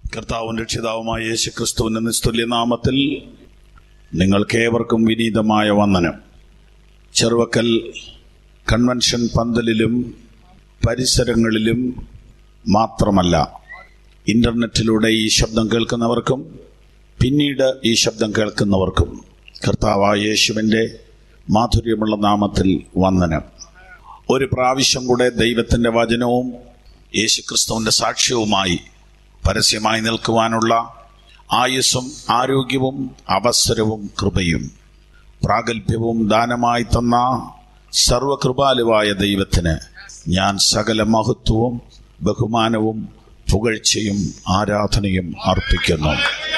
കർത്താവും രക്ഷിതാവുമായ യേശു ക്രിസ്തുവിന്റെ നിസ്തുല്യ നാമത്തിൽ നിങ്ങൾക്കേവർക്കും വിനീതമായ വന്ദനം ചെറുവക്കൽ കൺവെൻഷൻ പന്തലിലും പരിസരങ്ങളിലും മാത്രമല്ല ഇന്റർനെറ്റിലൂടെ ഈ ശബ്ദം കേൾക്കുന്നവർക്കും പിന്നീട് ഈ ശബ്ദം കേൾക്കുന്നവർക്കും കർത്താവായ യേശുവിൻ്റെ മാധുര്യമുള്ള നാമത്തിൽ വന്ദനം ഒരു പ്രാവശ്യം കൂടെ ദൈവത്തിൻ്റെ വചനവും യേശുക്രിസ്തുവിൻ്റെ സാക്ഷ്യവുമായി പരസ്യമായി നിൽക്കുവാനുള്ള ആയുസ്സും ആരോഗ്യവും അവസരവും കൃപയും പ്രാഗൽഭ്യവും ദാനമായി തന്ന സർവകൃപാലുവായ ദൈവത്തിന് ഞാൻ സകല മഹത്വവും ബഹുമാനവും പുകഴ്ചയും ആരാധനയും അർപ്പിക്കുന്നു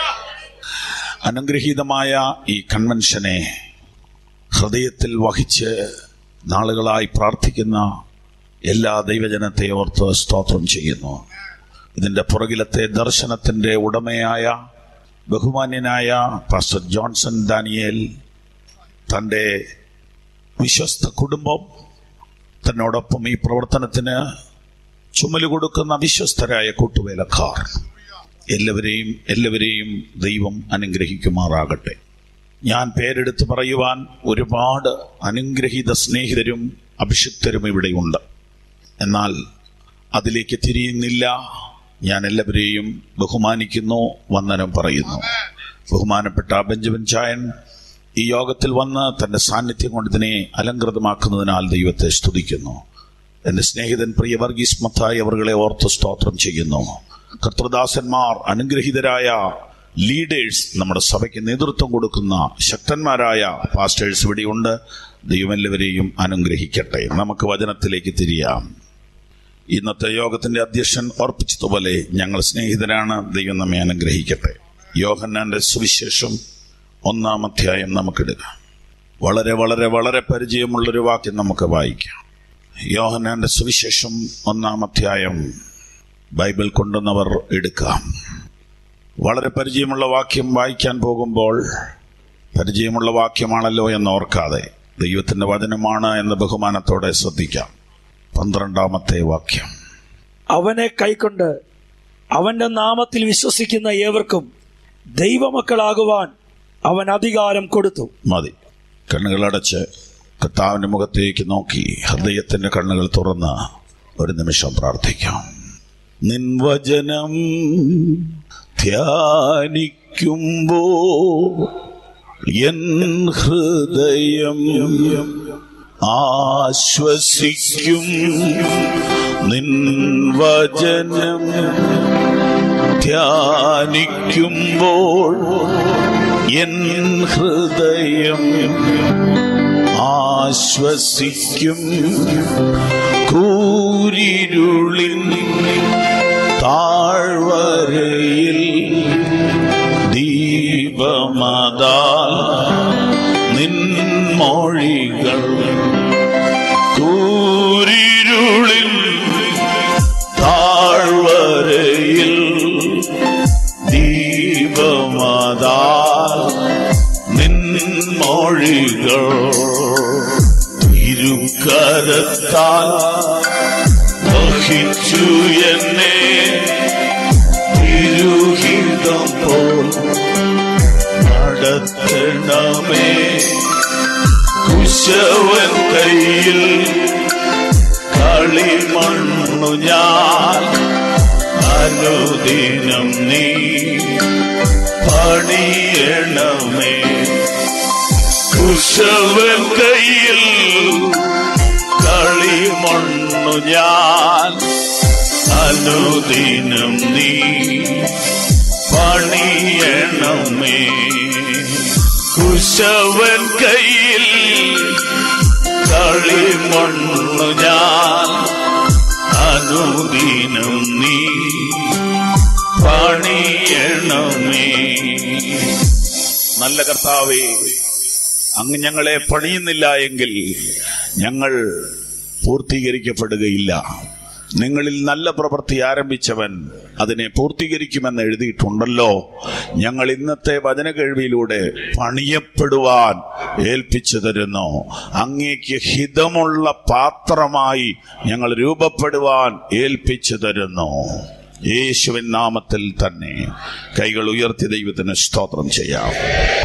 അനുഗ്രഹീതമായ ഈ കൺവെൻഷനെ ഹൃദയത്തിൽ വഹിച്ച് നാളുകളായി പ്രാർത്ഥിക്കുന്ന എല്ലാ ദൈവജനത്തെ ഓർത്ത് സ്തോത്രം ചെയ്യുന്നു ഇതിൻ്റെ പുറകിലത്തെ ദർശനത്തിൻ്റെ ഉടമയായ ബഹുമാന്യനായ പാസ്റ്റർ ജോൺസൺ ദാനിയേൽ തൻ്റെ വിശ്വസ്ത കുടുംബം തന്നോടൊപ്പം ഈ പ്രവർത്തനത്തിന് ചുമല് കൊടുക്കുന്ന വിശ്വസ്തരായ കൂട്ടുവേലക്കാർ എല്ലാവരെയും എല്ലാവരെയും ദൈവം അനുഗ്രഹിക്കുമാറാകട്ടെ ഞാൻ പേരെടുത്ത് പറയുവാൻ ഒരുപാട് അനുഗ്രഹീത സ്നേഹിതരും അഭിഷിക്തരും ഇവിടെയുണ്ട് എന്നാൽ അതിലേക്ക് തിരിയുന്നില്ല ഞാൻ എല്ലാവരെയും ബഹുമാനിക്കുന്നു വന്ദനം പറയുന്നു ബഹുമാനപ്പെട്ട ബെഞ്ചമിൻ ചായൻ ഈ യോഗത്തിൽ വന്ന് തന്റെ സാന്നിധ്യം കൊണ്ട് ഇതിനെ അലങ്കൃതമാക്കുന്നതിനാൽ ദൈവത്തെ സ്തുതിക്കുന്നു എന്റെ സ്നേഹിതൻ പ്രിയ വർഗീസ് മത്തായി അവരുടെ ഓർത്ത് സ്തോത്രം ചെയ്യുന്നു കർത്തൃദാസന്മാർ അനുഗ്രഹീതരായ ലീഡേഴ്സ് നമ്മുടെ സഭയ്ക്ക് നേതൃത്വം കൊടുക്കുന്ന ശക്തന്മാരായ പാസ്റ്റേഴ്സ് ഇവിടെയുണ്ട് ദൈവം എല്ലാവരെയും അനുഗ്രഹിക്കട്ടെ നമുക്ക് വചനത്തിലേക്ക് തിരിയാം ഇന്നത്തെ യോഗത്തിന്റെ അധ്യക്ഷൻ ഓർപ്പിച്ചതുപോലെ ഞങ്ങൾ സ്നേഹിതരാണ് ദൈവം നമ്മെ അനുഗ്രഹിക്കട്ടെ യോഹന്നാന്റെ സുവിശേഷം ഒന്നാം അധ്യായം നമുക്കെടുക്കാം വളരെ വളരെ വളരെ പരിചയമുള്ളൊരു വാക്യം നമുക്ക് വായിക്കാം യോഹന്നാന്റെ സുവിശേഷം ഒന്നാം അധ്യായം ബൈബിൾ കൊണ്ടുവന്നവർ എടുക്കാം വളരെ പരിചയമുള്ള വാക്യം വായിക്കാൻ പോകുമ്പോൾ പരിചയമുള്ള വാക്യമാണല്ലോ എന്ന് ഓർക്കാതെ ദൈവത്തിന്റെ വചനമാണ് എന്ന ബഹുമാനത്തോടെ ശ്രദ്ധിക്കാം പന്ത്രണ്ടാമത്തെ വാക്യം അവനെ കൈക്കൊണ്ട് അവന്റെ നാമത്തിൽ വിശ്വസിക്കുന്ന ഏവർക്കും ദൈവമക്കളാകുവാൻ അവൻ അധികാരം കൊടുത്തു മതി കണ്ണുകളടച്ച് കർത്താവിന്റെ മുഖത്തേക്ക് നോക്കി ഹൃദയത്തിന്റെ കണ്ണുകൾ തുറന്ന് ഒരു നിമിഷം പ്രാർത്ഥിക്കാം നിൻവചനം ധ്യാനിക്കുമ്പോ എൻ ഹൃദയം ആശ്വസിക്കും നിൻവചനം ധ്യാനിക്കുമ്പോൾ എൻ ഹൃദയം ആശ്വസിക്കും കൂരിരുളിൻ താഴ്വരയിൽ ദീപമതാൽ നിൻമൊഴികൾ കൂരിരുളിൻ താഴ്വരയിൽ ദീപമതാൽ നിൻമൊഴികൾ ഇരുകരത്താൽ വഹിച്ചു എന്നെ തിരുഹിതം പോൽ നടത്തണമേ കുശവൻ കയ്യിൽ കളിമണ്ണു ഞാൻ അനുദിനം നീ പണിയണമേ കുശവൻ കയ്യിൽ കളിമണ്ണു ഞാൻ അനുദിനം നീ പണിയണമേ കുശവൻ കയ്യിൽ കളിമണ്ണു ഞാൻ അനുദിനം നീ പണിയണമേ നല്ല കർത്താവേ അങ്ങ് ഞങ്ങളെ പണിയുന്നില്ല എങ്കിൽ ഞങ്ങൾ പൂർത്തീകരിക്കപ്പെടുകയില്ല നിങ്ങളിൽ നല്ല പ്രവൃത്തി ആരംഭിച്ചവൻ അതിനെ പൂർത്തീകരിക്കുമെന്ന് എഴുതിയിട്ടുണ്ടല്ലോ ഞങ്ങൾ ഇന്നത്തെ വചനകേൾവിയിലൂടെ പണിയപ്പെടുവാൻ ഏൽപ്പിച്ചു തരുന്നു അങ്ങേക്ക് ഹിതമുള്ള പാത്രമായി ഞങ്ങൾ രൂപപ്പെടുവാൻ ഏൽപ്പിച്ചു തരുന്നു യേശുവിൻ നാമത്തിൽ തന്നെ കൈകൾ ഉയർത്തി ദൈവത്തിന് സ്തോത്രം ചെയ്യാം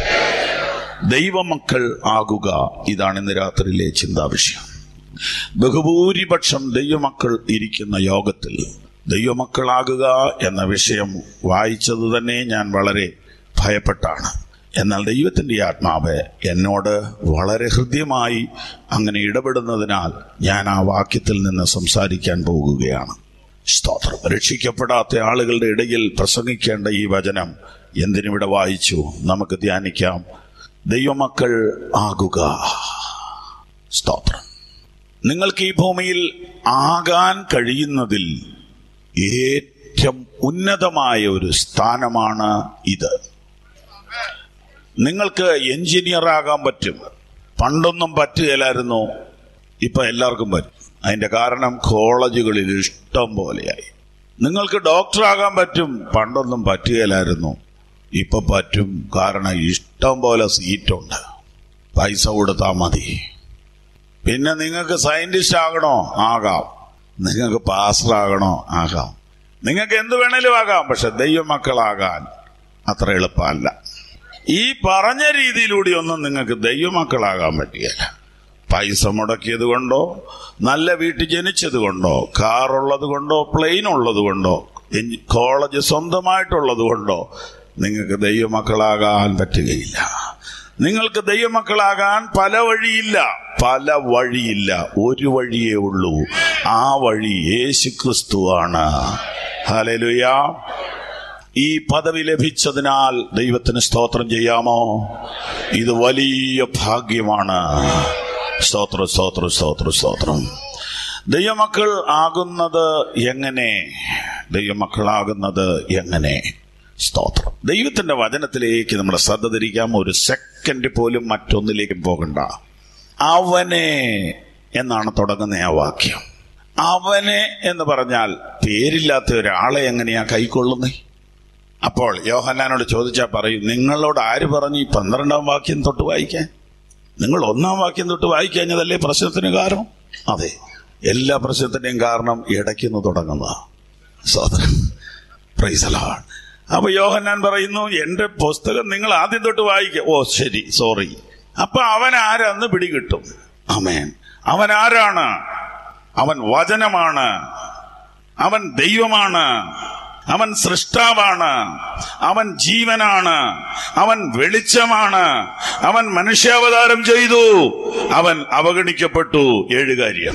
ദൈവമക്കൾ ആകുക ഇതാണ് ഇന്ന് രാത്രിയിലെ ചിന്താവിഷയം ബഹുഭൂരിപക്ഷം ദൈവമക്കൾ ഇരിക്കുന്ന യോഗത്തിൽ ദൈവമക്കളാകുക എന്ന വിഷയം വായിച്ചത് തന്നെ ഞാൻ വളരെ ഭയപ്പെട്ടാണ് എന്നാൽ ദൈവത്തിന്റെ ആത്മാവ് എന്നോട് വളരെ ഹൃദ്യമായി അങ്ങനെ ഇടപെടുന്നതിനാൽ ഞാൻ ആ വാക്യത്തിൽ നിന്ന് സംസാരിക്കാൻ പോകുകയാണ് സ്തോത്രം രക്ഷിക്കപ്പെടാത്ത ആളുകളുടെ ഇടയിൽ പ്രസംഗിക്കേണ്ട ഈ വചനം എന്തിനിവിടെ വായിച്ചു നമുക്ക് ധ്യാനിക്കാം ദൈവമക്കൾ ആകുക സ്തോത്രം നിങ്ങൾക്ക് ഈ ഭൂമിയിൽ ആകാൻ കഴിയുന്നതിൽ ഏറ്റവും ഉന്നതമായ ഒരു സ്ഥാനമാണ് ഇത് നിങ്ങൾക്ക് എഞ്ചിനീയർ ആകാൻ പറ്റും പണ്ടൊന്നും പറ്റുകയില്ലായിരുന്നു ഇപ്പൊ എല്ലാവർക്കും പറ്റും അതിന്റെ കാരണം കോളേജുകളിൽ ഇഷ്ടം പോലെയായി നിങ്ങൾക്ക് ഡോക്ടർ ആകാൻ പറ്റും പണ്ടൊന്നും പറ്റുകയില്ലായിരുന്നു ഇപ്പൊ പറ്റും കാരണം ഇഷ്ടം പോലെ സീറ്റുണ്ട് പൈസ കൊടുത്താൽ മതി പിന്നെ നിങ്ങൾക്ക് സയന്റിസ്റ്റ് ആകണോ ആകാം നിങ്ങൾക്ക് പാസ്റ്റർ ആകണോ ആകാം നിങ്ങൾക്ക് എന്ത് വേണേലും ആകാം പക്ഷെ ദൈവമക്കളാകാൻ അത്ര എളുപ്പമല്ല ഈ പറഞ്ഞ രീതിയിലൂടെ ഒന്നും നിങ്ങൾക്ക് ദൈവമക്കളാകാൻ പറ്റിയല്ല പൈസ മുടക്കിയത് കൊണ്ടോ നല്ല വീട്ടിൽ ജനിച്ചത് കൊണ്ടോ കാറുള്ളത് കൊണ്ടോ പ്ലെയിൻ ഉള്ളത് കൊണ്ടോ എഞ്ചി- കോളേജ് സ്വന്തമായിട്ടുള്ളത് കൊണ്ടോ നിങ്ങൾക്ക് ദൈവമക്കളാകാൻ പറ്റുകയില്ല നിങ്ങൾക്ക് ദൈവമക്കളാകാൻ പല വഴിയില്ല പല വഴിയില്ല ഒരു വഴിയേ ഉള്ളൂ ആ വഴി യേശു ക്രിസ്തുവാണ് ഹലലുയാ ഈ പദവി ലഭിച്ചതിനാൽ ദൈവത്തിന് സ്തോത്രം ചെയ്യാമോ ഇത് വലിയ ഭാഗ്യമാണ് സ്തോത്രം സ്തോത്രം സ്തോത്രം സ്തോത്രം ദൈവമക്കൾ ആകുന്നത് എങ്ങനെ ദൈവമക്കളാകുന്നത് എങ്ങനെ സ്തോത്രം ദൈവത്തിന്റെ വചനത്തിലേക്ക് നമ്മുടെ ശ്രദ്ധ തിരിക്കാം ഒരു സെക്കൻഡ് പോലും മറ്റൊന്നിലേക്കും പോകണ്ട അവനെ എന്നാണ് തുടങ്ങുന്ന ആ വാക്യം അവനെ എന്ന് പറഞ്ഞാൽ പേരില്ലാത്ത ഒരാളെ എങ്ങനെയാ കൈക്കൊള്ളുന്നേ അപ്പോൾ യോഹന്നാനോട് ചോദിച്ചാൽ പറയും നിങ്ങളോട് ആര് പറഞ്ഞു ഈ പന്ത്രണ്ടാം വാക്യം തൊട്ട് വായിക്കാൻ നിങ്ങൾ ഒന്നാം വാക്യം തൊട്ട് വായിക്കഴിഞ്ഞതല്ലേ പ്രശ്നത്തിന് കാരണം അതെ എല്ലാ പ്രശ്നത്തിന്റെയും കാരണം ഇടയ്ക്കുന്ന് തുടങ്ങുന്ന സോദരൻ പ്രൈസലാണ് അപ്പൊ യോഹന്നാൻ പറയുന്നു എന്റെ പുസ്തകം നിങ്ങൾ ആദ്യം തൊട്ട് വായിക്കുക ഓ ശരി സോറി അപ്പൊ അവൻ ആരാന്ന് പിടികിട്ടും അമേൻ അവൻ ആരാണ് അവൻ വചനമാണ് അവൻ ദൈവമാണ് അവൻ സൃഷ്ടാവാണ് അവൻ ജീവനാണ് അവൻ വെളിച്ചമാണ് അവൻ മനുഷ്യാവതാരം ചെയ്തു അവൻ അവഗണിക്കപ്പെട്ടു ഏഴ് കാര്യം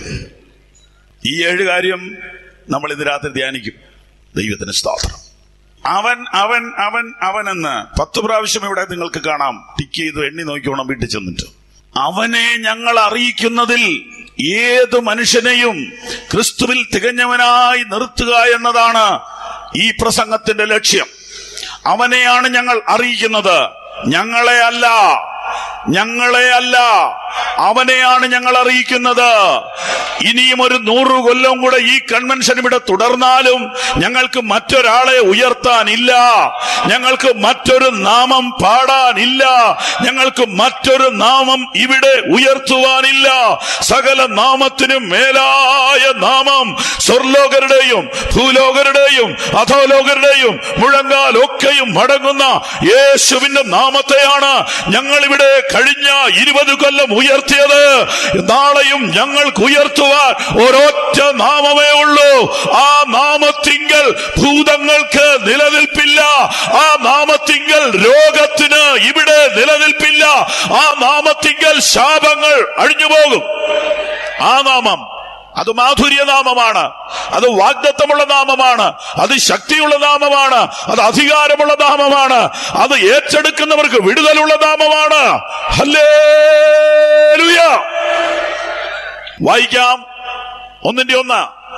ഈ ഏഴ് കാര്യം നമ്മൾ ഇന്ന് രാത്രി ധ്യാനിക്കും ദൈവത്തിന് സ്തോത്രം അവൻ അവൻ അവൻ അവൻ എന്ന് പത്ത് പ്രാവശ്യം ഇവിടെ നിങ്ങൾക്ക് കാണാം ടിക്ക് ചെയ്ത് എണ്ണി നോക്കിക്കോണം വീട്ടിൽ ചെന്നിട്ട് അവനെ ഞങ്ങൾ അറിയിക്കുന്നതിൽ ഏത് മനുഷ്യനെയും ക്രിസ്തുവിൽ തികഞ്ഞവനായി നിർത്തുക എന്നതാണ് ഈ പ്രസംഗത്തിന്റെ ലക്ഷ്യം അവനെയാണ് ഞങ്ങൾ അറിയിക്കുന്നത് ഞങ്ങളെ അല്ല ഞങ്ങളെ അല്ല അവനെയാണ് ഞങ്ങൾ അറിയിക്കുന്നത് ഇനിയും ഒരു നൂറ് കൊല്ലം കൂടെ ഈ കൺവെൻഷൻ ഇവിടെ തുടർന്നാലും ഞങ്ങൾക്ക് മറ്റൊരാളെ ഉയർത്താനില്ല ഞങ്ങൾക്ക് മറ്റൊരു നാമം പാടാനില്ല ഞങ്ങൾക്ക് മറ്റൊരു നാമം ഇവിടെ ഉയർത്തുവാനില്ല സകല നാമത്തിനും മേലായ നാമം സ്വർലോകരുടെയും ഭൂലോകരുടെയും അധോലോകരുടെയും മുഴങ്കാൽ ഒക്കെയും മടങ്ങുന്ന യേശുവിന്റെ നാമത്തെയാണ് ഞങ്ങൾ ഇവിടെ കഴിഞ്ഞ ഇരുപത് കൊല്ലം ഉയർത്തിയത് നാളെയും ഞങ്ങൾക്ക് ഉയർത്തുവാൻ ഒരൊറ്റ നാമമേ ഉള്ളൂ ആ നാമത്തിങ്കൽ ഭൂതങ്ങൾക്ക് നിലനിൽപ്പില്ല ആ നാമത്തിങ്കൽ രോഗത്തിന് ഇവിടെ നിലനിൽപ്പില്ല ആ നാമത്തിങ്കൽ ശാപങ്ങൾ അഴിഞ്ഞു പോകും ആ നാമം അത് മാധുര്യനാമമാണ് അത് വാഗ്ദത്തമുള്ള നാമമാണ് അത് ശക്തിയുള്ള നാമമാണ് അത് അധികാരമുള്ള നാമമാണ് അത് ഏറ്റെടുക്കുന്നവർക്ക് വിടുതലുള്ള നാമമാണ് ഹല്ലേലൂയ വായിക്കാം ഒന്നിന്റെ ഒന്ന്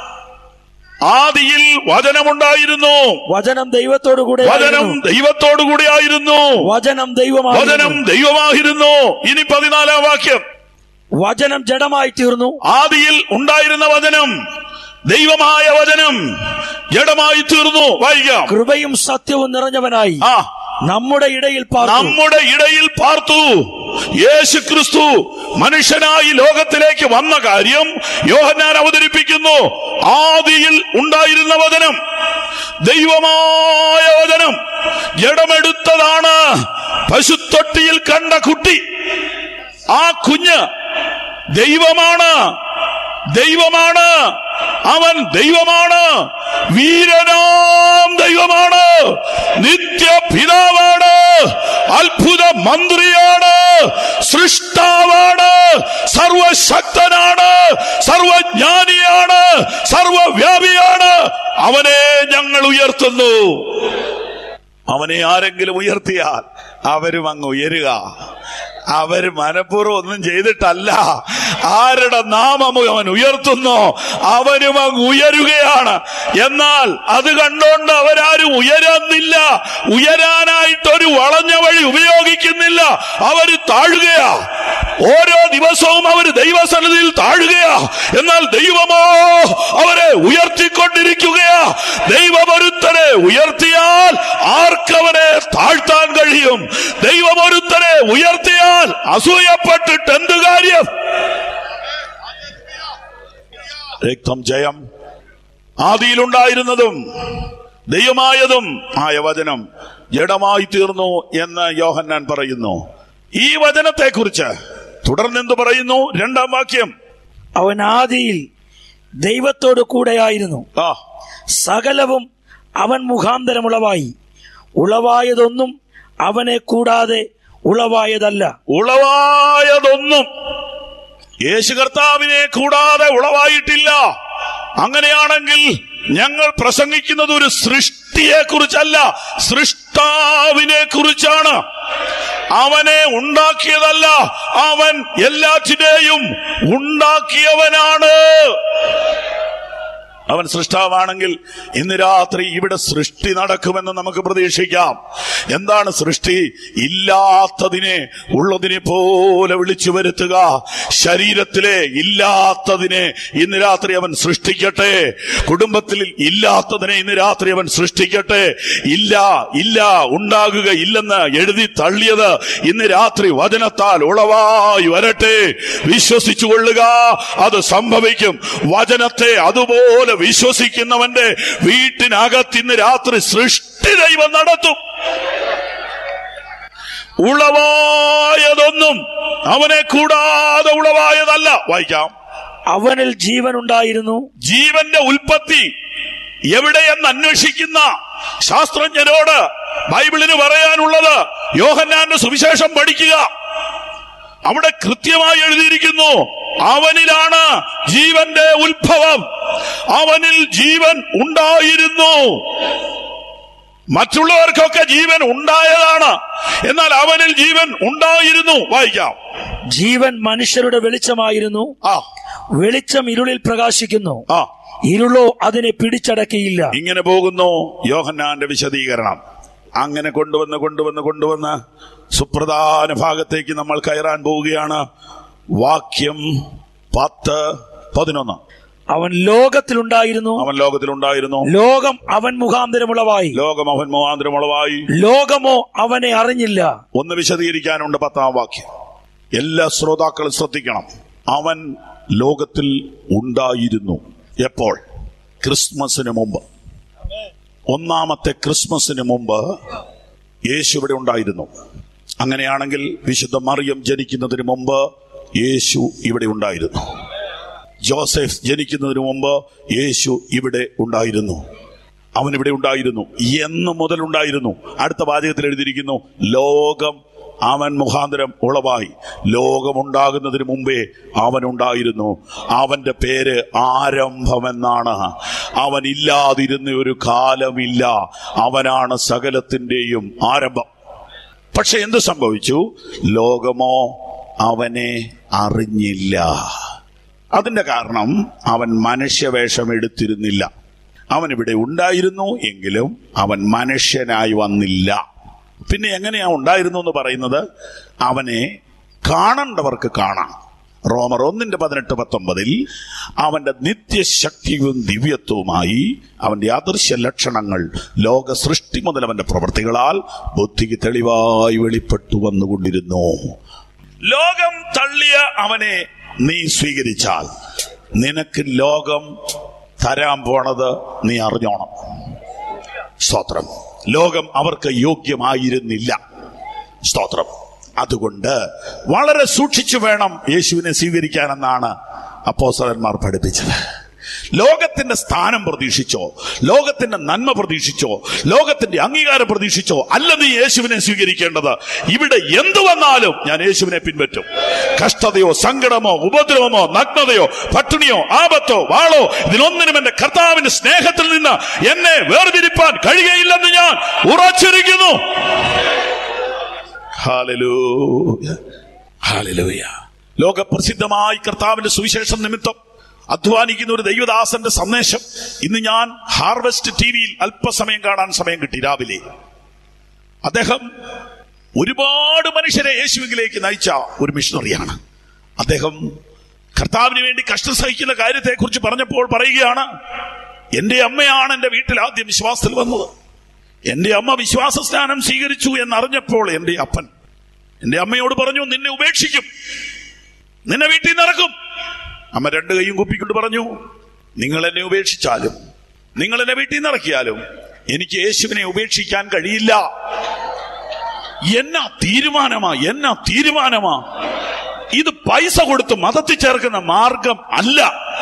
ആദിയിൽ വചനമുണ്ടായിരുന്നു വചനം ദൈവത്തോടു കൂടെ വചനം ദൈവത്തോടു കൂടിയായിരുന്നു വചനം ദൈവമായി വചനം ദൈവമായിരുന്നു ഇനി പതിനാലാം വാക്യം വചനം ജഡമായി തീർന്നു ആദിയിൽ ഉണ്ടായിരുന്ന വചനം ദൈവമായ വചനം ജഡമായി തീർന്നു വായിക്കാം കൃപയും സത്യവും നിറഞ്ഞവനായി ആ നമ്മുടെ ഇടയിൽ പാർത്തു നമ്മുടെ ഇടയിൽ പാർത്തു യേശു ക്രിസ്തു മനുഷ്യനായി ലോകത്തിലേക്ക് വന്ന കാര്യം യോഹന്നാൻ അവതരിപ്പിക്കുന്നു ആദിയിൽ ഉണ്ടായിരുന്ന വചനം ദൈവമായ വചനം ജഡമെടുത്തതാണ് പശുത്തൊട്ടിയിൽ കണ്ട കുട്ടി ആ കുഞ്ഞ് ദൈവമാണ് ദൈവമാണ് അവൻ ദൈവമാണ് വീരനാം ദൈവമാണ് നിത്യപിതാവാണ് അത്ഭുത മന്ത്രിയാണ് സൃഷ്ടാവാണ് സർവശക്തനാണ് സർവജ്ഞാനിയാണ് സർവവ്യാപിയാണ് അവനെ ഞങ്ങൾ ഉയർത്തുന്നു അവനെ ആരെങ്കിലും ഉയർത്തിയാൽ അവരും അങ്ങ് ഉയരുക അവര് മനഃപൂർവ്വം ഒന്നും ചെയ്തിട്ടല്ല ആരുടെ നാമം അവൻ ഉയർത്തുന്നു അവനും അങ്ങ് ഉയരുകയാണ് എന്നാൽ അത് കണ്ടുകൊണ്ട് അവരാരും ഉയരുന്നില്ല ഉയരാനായിട്ടൊരു വളഞ്ഞ വഴി ഉപയോഗിക്കുന്നില്ല അവര് താഴുകയാ ഓരോ ദിവസവും അവർ ദൈവസന്നിധിയിൽ താഴുകയാ എന്നാൽ ദൈവമോ അവരെ ഉയർത്തിക്കൊണ്ടിരിക്കുകയാ ദൈവമൊരുത്തനെ ഉയർത്തിയാൽ ആർക്കവനെ താഴ്ത്താൻ കഴിയും ദൈവമൊരുത്തനെ ഉയർത്തിയാൽ അസൂയപ്പെട്ടിട്ട് എന്ത് കാര്യം രക്തം ജയം ആദിയിലുണ്ടായിരുന്നതും ദൈവമായതും ആയ വചനം ജഡമായി തീർന്നു എന്ന് യോഹന്നാൻ പറയുന്നു ഈ വചനത്തെക്കുറിച്ച് തുടർന്നെന്ത് പറയുന്നു രണ്ടാം വാക്യം അവൻ ആദിയിൽ ദൈവത്തോട് കൂടെയായിരുന്നു ആ സകലവും അവൻ മുഖാന്തരം ഉളവായി ഉളവായതൊന്നും അവനെ കൂടാതെ ഉളവായതല്ല ഉളവായതൊന്നും യേശു കർത്താവിനെ കൂടാതെ ഉളവായിട്ടില്ല അങ്ങനെയാണെങ്കിൽ ഞങ്ങൾ പ്രസംഗിക്കുന്നത് ഒരു സൃഷ്ടിയെ കുറിച്ചല്ല സൃഷ്ടാവിനെ കുറിച്ചാണ് അവനെ ഉണ്ടാക്കിയതല്ല അവൻ എല്ലാറ്റിനെയും ഉണ്ടാക്കിയവനാണ് അവൻ സൃഷ്ടാവാണെങ്കിൽ ഇന്ന് രാത്രി ഇവിടെ സൃഷ്ടി നടക്കുമെന്ന് നമുക്ക് പ്രതീക്ഷിക്കാം എന്താണ് സൃഷ്ടി ഇല്ലാത്തതിനെ ഉള്ളതിനെ പോലെ വിളിച്ചു വരുത്തുക ശരീരത്തിലെ ഇല്ലാത്തതിനെ ഇന്ന് രാത്രി അവൻ സൃഷ്ടിക്കട്ടെ കുടുംബത്തിൽ ഇല്ലാത്തതിനെ ഇന്ന് രാത്രി അവൻ സൃഷ്ടിക്കട്ടെ ഇല്ല ഇല്ല ഉണ്ടാകുക ഇല്ലെന്ന് എഴുതി തള്ളിയത് ഇന്ന് രാത്രി വചനത്താൽ ഉളവായി വരട്ടെ വിശ്വസിച്ചു കൊള്ളുക അത് സംഭവിക്കും വചനത്തെ അതുപോലെ വിശ്വസിക്കുന്നവന്റെ വീട്ടിനകത്ത് ഇന്ന് രാത്രി സൃഷ്ടി ദൈവം നടത്തും ഉളവായതൊന്നും അവനെ കൂടാതെ ഉളവായതല്ല വായിക്കാം അവനിൽ ജീവൻ ഉണ്ടായിരുന്നു ജീവന്റെ ഉൽപ്പത്തി എവിടെയെന്ന് അന്വേഷിക്കുന്ന ശാസ്ത്രജ്ഞരോട് ബൈബിളിന് പറയാനുള്ളത് യോഹന്നാന്റെ സുവിശേഷം പഠിക്കുക അവിടെ കൃത്യമായി എഴുതിയിരിക്കുന്നു അവനിലാണ് ജീവന്റെ ഉത്ഭവം അവനിൽ ജീവൻ ഉണ്ടായിരുന്നു മറ്റുള്ളവർക്കൊക്കെ ജീവൻ ഉണ്ടായതാണ് എന്നാൽ അവനിൽ ജീവൻ ഉണ്ടായിരുന്നു വായിക്കാം ജീവൻ മനുഷ്യരുടെ വെളിച്ചമായിരുന്നു ആ വെളിച്ചം ഇരുളിൽ പ്രകാശിക്കുന്നു ആ ഇരുളോ അതിനെ പിടിച്ചടക്കിയില്ല ഇങ്ങനെ പോകുന്നു യോഹന്നാന്റെ വിശദീകരണം അങ്ങനെ കൊണ്ടുവന്ന് കൊണ്ടുവന്ന് കൊണ്ടുവന്ന് സുപ്രധാന ഭാഗത്തേക്ക് നമ്മൾ കയറാൻ പോവുകയാണ് വാക്യം പത്ത് പതിനൊന്ന് അവൻ ലോകത്തിലുണ്ടായിരുന്നു അവൻ ലോകത്തിലുണ്ടായിരുന്നു ലോകം അവൻ മുഖാന്തരമുളവായി ലോകം അവൻ മുഖാന്തരമുളവായി ലോകമോ അവനെ അറിഞ്ഞില്ല ഒന്ന് വിശദീകരിക്കാനുണ്ട് പത്താം വാക്യം എല്ലാ ശ്രോതാക്കളും ശ്രദ്ധിക്കണം അവൻ ലോകത്തിൽ ഉണ്ടായിരുന്നു എപ്പോൾ ക്രിസ്മസിന് മുമ്പ് ഒന്നാമത്തെ ക്രിസ്മസിന് മുമ്പ് യേശു ഇവിടെ ഉണ്ടായിരുന്നു അങ്ങനെയാണെങ്കിൽ വിശുദ്ധ മറിയം ജനിക്കുന്നതിന് മുമ്പ് യേശു ഇവിടെ ഉണ്ടായിരുന്നു ജോസഫ് ജനിക്കുന്നതിന് മുമ്പ് യേശു ഇവിടെ ഉണ്ടായിരുന്നു അവൻ ഇവിടെ ഉണ്ടായിരുന്നു എന്ന് മുതൽ ഉണ്ടായിരുന്നു അടുത്ത വാചകത്തിൽ എഴുതിയിരിക്കുന്നു ലോകം അവൻ മുഖാന്തരം ഉളവായി ലോകമുണ്ടാകുന്നതിന് മുമ്പേ അവൻ ഉണ്ടായിരുന്നു അവന്റെ പേര് ആരംഭമെന്നാണ് അവൻ ഇല്ലാതിരുന്ന ഒരു കാലമില്ല അവനാണ് സകലത്തിന്റെയും ആരംഭം പക്ഷെ എന്ത് സംഭവിച്ചു ലോകമോ അവനെ അറിഞ്ഞില്ല അതിന്റെ കാരണം അവൻ മനുഷ്യവേഷം എടുത്തിരുന്നില്ല അവൻ ഇവിടെ ഉണ്ടായിരുന്നു എങ്കിലും അവൻ മനുഷ്യനായി വന്നില്ല പിന്നെ എങ്ങനെയാ ഉണ്ടായിരുന്നു എന്ന് പറയുന്നത് അവനെ കാണേണ്ടവർക്ക് കാണാം റോമർ ഒന്നിന്റെ പതിനെട്ട് പത്തൊമ്പതിൽ അവന്റെ നിത്യശക്തിയും ദിവ്യത്വവുമായി അവന്റെ അദൃശ്യ ലക്ഷണങ്ങൾ ലോക സൃഷ്ടി മുതൽ അവന്റെ പ്രവൃത്തികളാൽ ബുദ്ധിക്ക് തെളിവായി വെളിപ്പെട്ടു വന്നുകൊണ്ടിരുന്നു ലോകം തള്ളിയ അവനെ നീ സ്വീകരിച്ചാൽ നിനക്ക് ലോകം തരാൻ പോണത് നീ അറിഞ്ഞോണം സ്തോത്രം ലോകം അവർക്ക് യോഗ്യമായിരുന്നില്ല സ്തോത്രം അതുകൊണ്ട് വളരെ സൂക്ഷിച്ചു വേണം യേശുവിനെ സ്വീകരിക്കാനെന്നാണ് അപ്പോസലന്മാർ പഠിപ്പിച്ചത് ലോകത്തിന്റെ സ്ഥാനം പ്രതീക്ഷിച്ചോ ലോകത്തിന്റെ നന്മ പ്രതീക്ഷിച്ചോ ലോകത്തിന്റെ അംഗീകാരം പ്രതീക്ഷിച്ചോ അല്ല നീ യേശുവിനെ സ്വീകരിക്കേണ്ടത് ഇവിടെ എന്തു വന്നാലും ഞാൻ യേശുവിനെ പിൻപറ്റും കഷ്ടതയോ സങ്കടമോ ഉപദ്രവമോ നഗ്നതയോ പട്ടിണിയോ ആപത്തോ വാളോ ഇതിനൊന്നിനും എന്റെ കർത്താവിന്റെ സ്നേഹത്തിൽ നിന്ന് എന്നെ വേർതിരിപ്പാൻ കഴിയുകയില്ലെന്ന് ഞാൻ ഉറച്ചിരിക്കുന്നു ഹാലലൂയ ഹാലലൂയ ലോകപ്രസിദ്ധമായി കർത്താവിന്റെ സുവിശേഷം നിമിത്തം അധ്വാനിക്കുന്ന ഒരു ദൈവദാസന്റെ സന്ദേശം ഇന്ന് ഞാൻ ഹാർവെസ്റ്റ് ടി വിയിൽ അല്പസമയം കാണാൻ സമയം കിട്ടി രാവിലെ അദ്ദേഹം ഒരുപാട് മനുഷ്യരെ യേശുവിലേക്ക് നയിച്ച ഒരു മിഷണറിയാണ് അദ്ദേഹം കർത്താവിന് വേണ്ടി കഷ്ടം സഹിക്കുന്ന കാര്യത്തെക്കുറിച്ച് പറഞ്ഞപ്പോൾ പറയുകയാണ് എന്റെ അമ്മയാണ് എന്റെ വീട്ടിൽ ആദ്യം വിശ്വാസത്തിൽ വന്നത് എന്റെ അമ്മ വിശ്വാസ സ്നാനം സ്വീകരിച്ചു എന്നറിഞ്ഞപ്പോൾ എന്റെ അപ്പൻ എന്റെ അമ്മയോട് പറഞ്ഞു നിന്നെ ഉപേക്ഷിക്കും നിന്നെ വീട്ടിൽ നിന്ന് ഇറക്കും അമ്മ രണ്ട് കൈയും കുപ്പിക്കൊണ്ട് പറഞ്ഞു നിങ്ങൾ എന്നെ ഉപേക്ഷിച്ചാലും നിങ്ങൾ എന്നെ വീട്ടിൽ നിന്ന് ഇറക്കിയാലും എനിക്ക് യേശുവിനെ ഉപേക്ഷിക്കാൻ കഴിയില്ല എന്നാ തീരുമാനമാ എന്നാ തീരുമാനമാ ഇത് പൈസ കൊടുത്ത് മതത്തിൽ ചേർക്കുന്ന മാർഗം അല്ല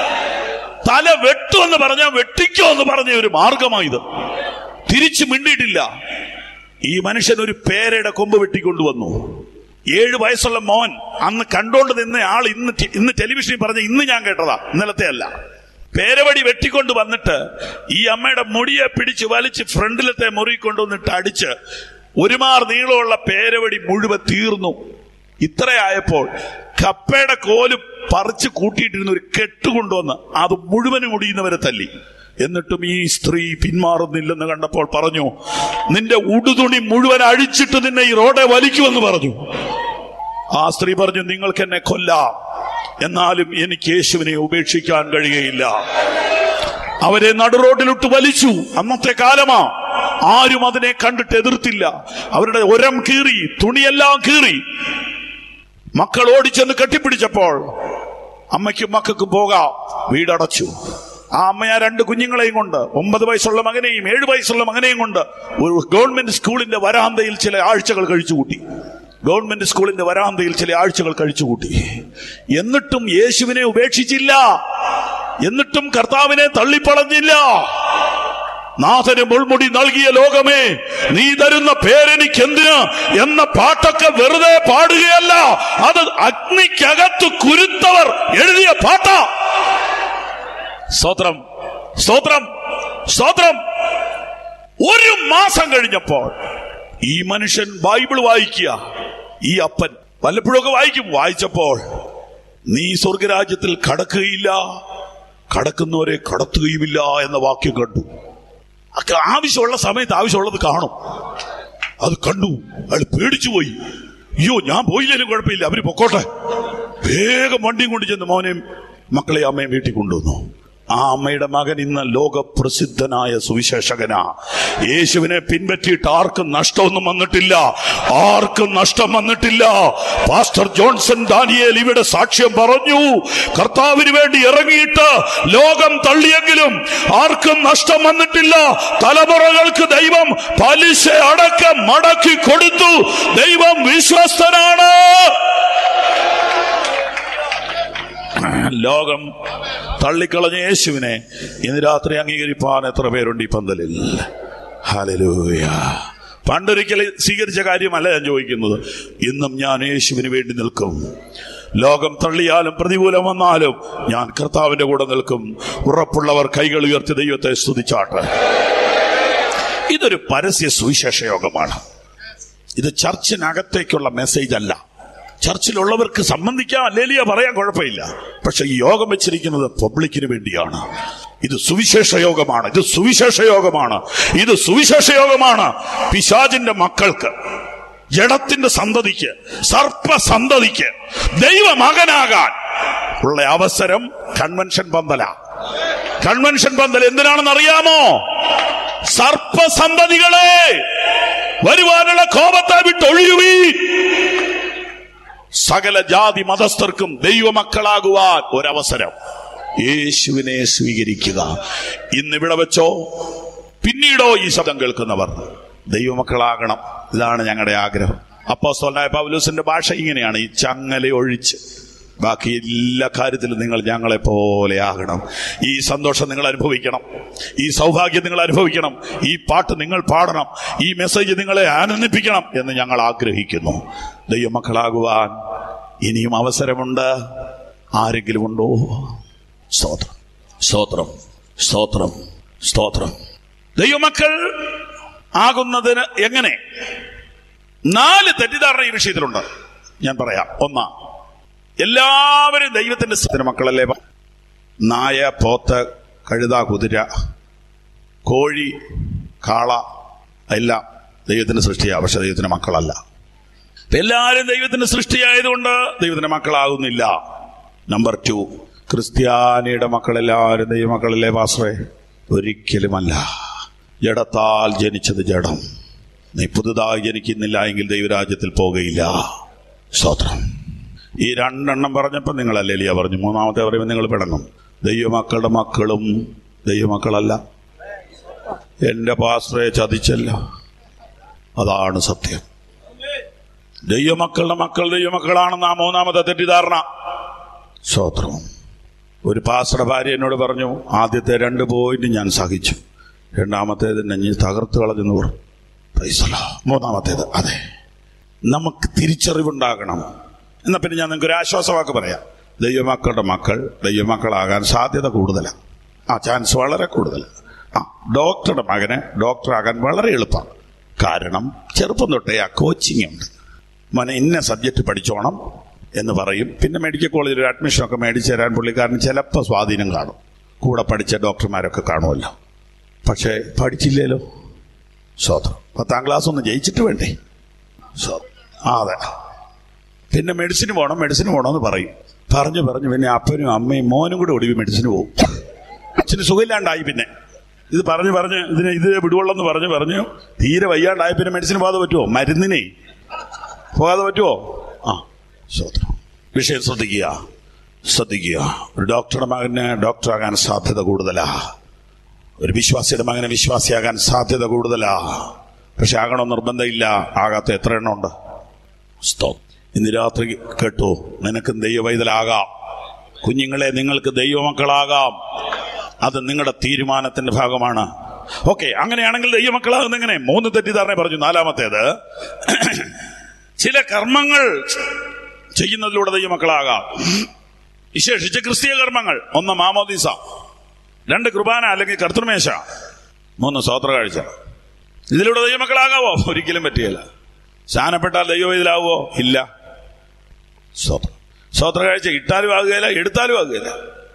തല വെട്ടുമെന്ന് പറഞ്ഞാൽ വെട്ടിക്കോ എന്ന് പറഞ്ഞ ഒരു മാർഗമാ ഇത് തിരിച്ചു മിണ്ടിയിട്ടില്ല ഈ മനുഷ്യൻ ഒരു പേരയുടെ കൊമ്പ് വെട്ടിക്കൊണ്ടുവന്നു ഏഴ് വയസ്സുള്ള മോൻ അന്ന് കണ്ടോണ്ട് നിന്ന ആൾ ഇന്ന് ടെ- ഇന്ന് ടെലിവിഷനിൽ പറഞ്ഞ ഇന്ന് ഞാൻ കേട്ടതാ ഇന്നലത്തെ അല്ല പേരവടി വെട്ടിക്കൊണ്ട് വന്നിട്ട് ഈ അമ്മയുടെ മുടിയെ പിടിച്ച് വലിച്ച് ഫ്രണ്ടിലത്തെ മുറി കൊണ്ടുവന്നിട്ട് അടിച്ച് ഒരുമാർ നീളമുള്ള പേരവടി മുഴുവൻ തീർന്നു ഇത്രയായപ്പോൾ കപ്പയുടെ കോല് പറിച്ച് കൂട്ടിയിട്ടിരുന്ന ഒരു കെട്ട് കൊണ്ടുവന്ന് അത് മുഴുവനും മുടിയുന്നവരെ തല്ലി എന്നിട്ടും ഈ സ്ത്രീ പിന്മാറുന്നില്ലെന്ന് കണ്ടപ്പോൾ പറഞ്ഞു നിന്റെ ഉടുതുണി മുഴുവൻ അഴിച്ചിട്ട് നിന്നെ ഈ റോഡെ വലിക്കുമെന്ന് പറഞ്ഞു ആ സ്ത്രീ പറഞ്ഞു നിങ്ങൾക്ക് എന്നെ കൊല്ലാം എന്നാലും എനിക്ക് യേശുവിനെ ഉപേക്ഷിക്കാൻ കഴിയുകയില്ല അവരെ നടുറോഡിലിട്ട് വലിച്ചു അന്നത്തെ കാലമാ ആരും അതിനെ കണ്ടിട്ട് എതിർത്തില്ല അവരുടെ ഒരം കീറി തുണിയെല്ലാം കീറി മക്കൾ ഓടിച്ചെന്ന് കെട്ടിപ്പിടിച്ചപ്പോൾ അമ്മയ്ക്കും മക്കൾക്കും പോകാം വീടടച്ചു ആ അമ്മ ആ രണ്ട് കുഞ്ഞുങ്ങളെയും കൊണ്ട് ഒമ്പത് വയസ്സുള്ള മകനെയും ഏഴ് വയസ്സുള്ള മകനെയും കൊണ്ട് ഒരു ഗവൺമെന്റ് സ്കൂളിന്റെ വരാന്തയിൽ ചില ആഴ്ചകൾ കഴിച്ചുകൂട്ടി ഗവൺമെന്റ് സ്കൂളിന്റെ വരാന്തയിൽ ചില ആഴ്ചകൾ കഴിച്ചുകൂട്ടി എന്നിട്ടും യേശുവിനെ ഉപേക്ഷിച്ചില്ല എന്നിട്ടും കർത്താവിനെ തള്ളിപ്പളഞ്ഞില്ല നാഥന് മുൾമുടി നൽകിയ ലോകമേ നീ തരുന്ന പേരെനിക്ക് എന്തിന് എന്ന പാട്ടൊക്കെ വെറുതെ പാടുകയല്ല അത് അഗ്നിക്കകത്ത് കുരുത്തവർ എഴുതിയ പാട്ട സ്തോത്രം സ്തോത്രം സ്തോത്രം ഒരു മാസം കഴിഞ്ഞപ്പോൾ ഈ മനുഷ്യൻ ബൈബിൾ വായിക്കുക ഈ അപ്പൻ വല്ലപ്പോഴൊക്കെ വായിക്കും വായിച്ചപ്പോൾ നീ സ്വർഗരാജ്യത്തിൽ കടക്കുകയില്ല കടക്കുന്നവരെ കടത്തുകയുമില്ല എന്ന വാക്യം കണ്ടു ഒക്കെ ആവശ്യമുള്ള സമയത്ത് ആവശ്യമുള്ളത് കാണും അത് കണ്ടു അയാൾ പേടിച്ചു പോയി അയ്യോ ഞാൻ പോയില്ലേലും കുഴപ്പമില്ല അവര് പൊക്കോട്ടെ വേഗം വണ്ടിയും കൊണ്ട് ചെന്ന് മോനെയും മക്കളെ അമ്മയും വീട്ടിൽ കൊണ്ടുവന്നു ആ അമ്മയുടെ മകൻ ഇന്ന് ലോകപ്രസിദ്ധനായ സുവിശേഷകനാ യേശുവിനെ പിൻപറ്റിയിട്ട് ആർക്കും നഷ്ടമൊന്നും വന്നിട്ടില്ല ആർക്കും നഷ്ടം വന്നിട്ടില്ല പാസ്റ്റർ ജോൺസൺ ദാനിയേൽ ഇവിടെ സാക്ഷ്യം പറഞ്ഞു കർത്താവിന് വേണ്ടി ഇറങ്ങിയിട്ട് ലോകം തള്ളിയെങ്കിലും ആർക്കും നഷ്ടം വന്നിട്ടില്ല തലമുറകൾക്ക് ദൈവം പലിശ അടക്കം മടക്കി കൊടുത്തു ദൈവം വിശ്വസ്തനാണ് ലോകം തള്ളിക്കളഞ്ഞ യേശുവിനെ ഇന്ന് രാത്രി അംഗീകരിപ്പാൻ എത്ര പേരുണ്ട് ഈ പന്തലിൽ ഹല്ലേലൂയ പണ്ടൊരിക്കൽ സ്വീകരിച്ച കാര്യമല്ല ഞാൻ ചോദിക്കുന്നത് ഇന്നും ഞാൻ യേശുവിന് വേണ്ടി നിൽക്കും ലോകം തള്ളിയാലും പ്രതികൂലം വന്നാലും ഞാൻ കർത്താവിന്റെ കൂടെ നിൽക്കും ഉറപ്പുള്ളവർ കൈകൾ ഉയർത്തി ദൈവത്തെ സ്തുതിച്ചാട്ട് ഇതൊരു പരസ്യ സുവിശേഷ യോഗമാണ് ഇത് ചർച്ചിനകത്തേക്കുള്ള മെസ്സേജ് അല്ല ചർച്ചിലുള്ളവർക്ക് സംബന്ധിക്കാം അല്ലേലിയ പറയാൻ കുഴപ്പമില്ല പക്ഷെ ഈ യോഗം വെച്ചിരിക്കുന്നത് പബ്ലിക്കിന് വേണ്ടിയാണ് ഇത് സുവിശേഷ യോഗമാണ് ഇത് സുവിശേഷ യോഗമാണ് ഇത് സുവിശേഷ യോഗമാണ് പിശാജിന്റെ മക്കൾക്ക് ജഡത്തിന്റെ സന്തതിക്ക് സർപ്പ സന്തതിക്ക് ദൈവമകനാകാൻ ഉള്ള അവസരം കൺവെൻഷൻ പന്തല കൺവെൻഷൻ പന്തൽ എന്തിനാണെന്ന് അറിയാമോ സർപ്പസന്തതികളെ വരുവാനുള്ള കോപത്തെ വിട്ടൊഴിയുവീ സകല ജാതി മതസ്ഥർക്കും ദൈവമക്കളാകുവാൻ ഒരവസരം യേശുവിനെ സ്വീകരിക്കുക ഇന്നിവിടെ വെച്ചോ പിന്നീടോ ഈ ശബ്ദം കേൾക്കുന്നവർ ദൈവമക്കളാകണം ഇതാണ് ഞങ്ങളുടെ ആഗ്രഹം അപ്പോസ്തലനായ പൗലൂസിന്റെ ഭാഷ ഇങ്ങനെയാണ് ഈ ചങ്ങല ഒഴിച്ച് ബാക്കി എല്ലാ കാര്യത്തിലും നിങ്ങൾ ഞങ്ങളെ പോലെ ആകണം ഈ സന്തോഷം നിങ്ങൾ അനുഭവിക്കണം ഈ സൗഭാഗ്യം നിങ്ങൾ അനുഭവിക്കണം ഈ പാട്ട് നിങ്ങൾ പാടണം ഈ മെസ്സേജ് നിങ്ങളെ ആനന്ദിപ്പിക്കണം എന്ന് ഞങ്ങൾ ആഗ്രഹിക്കുന്നു ദൈവമക്കളാകുവാൻ ഇനിയും അവസരമുണ്ട് ആരെങ്കിലും ഉണ്ടോ സ്തോത്രം സ്തോത്രം സ്തോത്രം സ്തോത്രം ദൈവമക്കൾ ആകുന്നതിന് എങ്ങനെ നാല് തെറ്റിദ്ധാരണ ഈ വിഷയത്തിലുണ്ട് ഞാൻ പറയാം ഒന്നാ എല്ലാവരും ദൈവത്തിന്റെ സ്ഥിര മക്കളല്ലേ നായ പോത്ത് കഴുത കുതിര കോഴി കാള എല്ലാം ദൈവത്തിന്റെ സൃഷ്ടിയാണ് പക്ഷെ ദൈവത്തിന്റെ മക്കളല്ല ഇപ്പൊ എല്ലാവരും ദൈവത്തിന്റെ സൃഷ്ടിയായതുകൊണ്ട് ദൈവത്തിന്റെ മക്കളാകുന്നില്ല നമ്പർ ടു ക്രിസ്ത്യാനിയുടെ മക്കളെല്ലാവരും ദൈവമക്കളല്ലേ പാസ്രേ ഒരിക്കലുമല്ല ജഡത്താൽ ജനിച്ചത് ജഡം നീ പുതുതായി ജനിക്കുന്നില്ല എങ്കിൽ ദൈവരാജ്യത്തിൽ പോകുകയില്ല സ്തോത്രം ഈ രണ്ടെണ്ണം പറഞ്ഞപ്പോൾ നിങ്ങൾ അല്ലേലിയ പറഞ്ഞു മൂന്നാമത്തെ പറയുമ്പോൾ നിങ്ങൾ പിണങ്ങും ദൈവമക്കളുടെ മക്കളും ദൈവമക്കളല്ല എന്റെ പാസ്രയെ ചതിച്ചല്ല അതാണ് സത്യം ദൈവമക്കളുടെ മക്കൾ ദൈവമക്കളാണെന്ന് ആ മൂന്നാമത്തെ തെറ്റിദ്ധാരണ സ്തോത്രം ഒരു പാസ്റ്റർ ഭാര്യ എന്നോട് പറഞ്ഞു ആദ്യത്തെ രണ്ട് പോയിന്റ് ഞാൻ സഹിച്ചു രണ്ടാമത്തേത് നെഞ്ഞ് തകർത്ത് കളഞ്ഞെന്ന് പറഞ്ഞു Praise the Lord. മൂന്നാമത്തേത് അതെ നമുക്ക് തിരിച്ചറിവുണ്ടാകണം എന്നാ പിന്നെ ഞാൻ നിങ്ങൾക്ക് ഒരു ആശ്വാസവാക്ക് പറയാം ദൈവമക്കളുടെ മക്കൾ ദൈവമക്കളാകാൻ സാധ്യത കൂടുതലാണ് ആ ചാൻസ് വളരെ കൂടുതലാണ് ആ ഡോക്ടറുടെ മകന് ഡോക്ടറാകാൻ വളരെ എളുപ്പമാണ് കാരണം ചെറുപ്പം തൊട്ടേ ആ കോച്ചിങ് ഉണ്ട് മോനെ ഇന്ന സബ്ജക്റ്റ് പഠിച്ചോണം എന്ന് പറയും പിന്നെ മെഡിക്കൽ കോളേജിൽ ഒരു അഡ്മിഷനൊക്കെ മേടിച്ചു തരാൻ പുള്ളിക്കാരന് ചിലപ്പോൾ സ്വാധീനം കാണും കൂടെ പഠിച്ച ഡോക്ടർമാരൊക്കെ കാണുമല്ലോ പക്ഷേ പഠിച്ചില്ലേലോ സ്വതന്ത്രം പത്താം ക്ലാസ് ഒന്ന് ജയിച്ചിട്ട് വേണ്ടേ സ്വ- ആ അതെ പിന്നെ മെഡിസിന് പോകണം മെഡിസിന് പോകണമെന്ന് പറയും പറഞ്ഞു പറഞ്ഞു പിന്നെ അപ്പനും അമ്മയും മോനും കൂടെ ഒടുവി മെഡിസിന് പോകും അച്ഛന് സുഖമില്ലാണ്ടായി പിന്നെ ഇത് പറഞ്ഞു പറഞ്ഞ് ഇതിന് ഇത് വിടുവള്ളെന്ന് പറഞ്ഞു പറഞ്ഞു തീരെ വയ്യാണ്ടായി പിന്നെ മെഡിസിന് പോകാതെ പറ്റുമോ മരുന്നിനെ പോകാതെ പറ്റുമോ ആ സ്വതന്ത്രം വിഷയം ശ്രദ്ധിക്കുക ശ്രദ്ധിക്കുക ഒരു ഡോക്ടറുടെ മകന് ഡോക്ടറാകാൻ സാധ്യത കൂടുതലാ ഒരു വിശ്വാസിയുടെ മകന് വിശ്വാസിയാകാൻ സാധ്യത കൂടുതലാ പക്ഷെ ആകണം നിർബന്ധമില്ല ആകാത്ത എത്ര എണ്ണം ഉണ്ട് സ്തോത്രം ഇന്ന് രാത്രി കേട്ടു നിനക്കും ദൈവവൈതലാകാം കുഞ്ഞുങ്ങളെ നിങ്ങൾക്ക് ദൈവമക്കളാകാം അത് നിങ്ങളുടെ തീരുമാനത്തിന്റെ ഭാഗമാണ് ഓക്കെ അങ്ങനെയാണെങ്കിൽ ദൈവമക്കളാകുന്ന എങ്ങനെ മൂന്ന് തെറ്റിദ്ധാരണ പറഞ്ഞു നാലാമത്തേത് ചില കർമ്മങ്ങൾ ചെയ്യുന്നതിലൂടെ ദൈവമക്കളാകാം വിശേഷിച്ച് ക്രിസ്തീയ കർമ്മങ്ങൾ ഒന്ന് മാമോദീസ രണ്ട് കൃപാന അല്ലെങ്കിൽ കർത്തൃമേശ മൂന്ന് സ്വോത്ര കാഴ്ച ഇതിലൂടെ ദൈവമക്കളാകാവോ ഒരിക്കലും പറ്റിയല്ല സ്നാനപ്പെട്ടാൽ ദൈവവേദിലാവോ ഇല്ല സ്വോത്രം സ്വോത്ര കാഴ്ച ഇട്ടാലും ആകുകയില്ല എടുത്താലും ആകുകയില്ല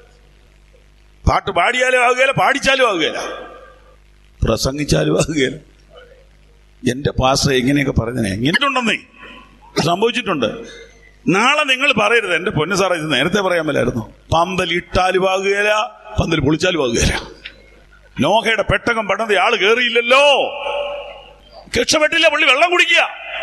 പാട്ട് പാടിയാലും ആകുകയില്ല പാടിച്ചാലും ആകുകയില്ല പ്രസംഗിച്ചാലും ആകുകയില്ല എന്റെ പാസ്റ്റർ എങ്ങനെയൊക്കെ പറഞ്ഞേ എങ്ങനെയുണ്ടെന്നേ സംഭവിച്ചിട്ടുണ്ട് നാളെ നിങ്ങൾ പറയരുത് എന്റെ പൊന്നു സാറേ ഇത് നേരത്തെ പറയാൻ മേലായിരുന്നു പന്തൽ ഇട്ടാലും ആകുകയില്ല പന്തൽ പൊളിച്ചാലും ആകുകയില്ല നോഹയുടെ പെട്ടകം പടന്നത് ആള് കേറിയില്ലല്ലോ രക്ഷപ്പെട്ടില്ല പുള്ളി വെള്ളം കുടിക്കുക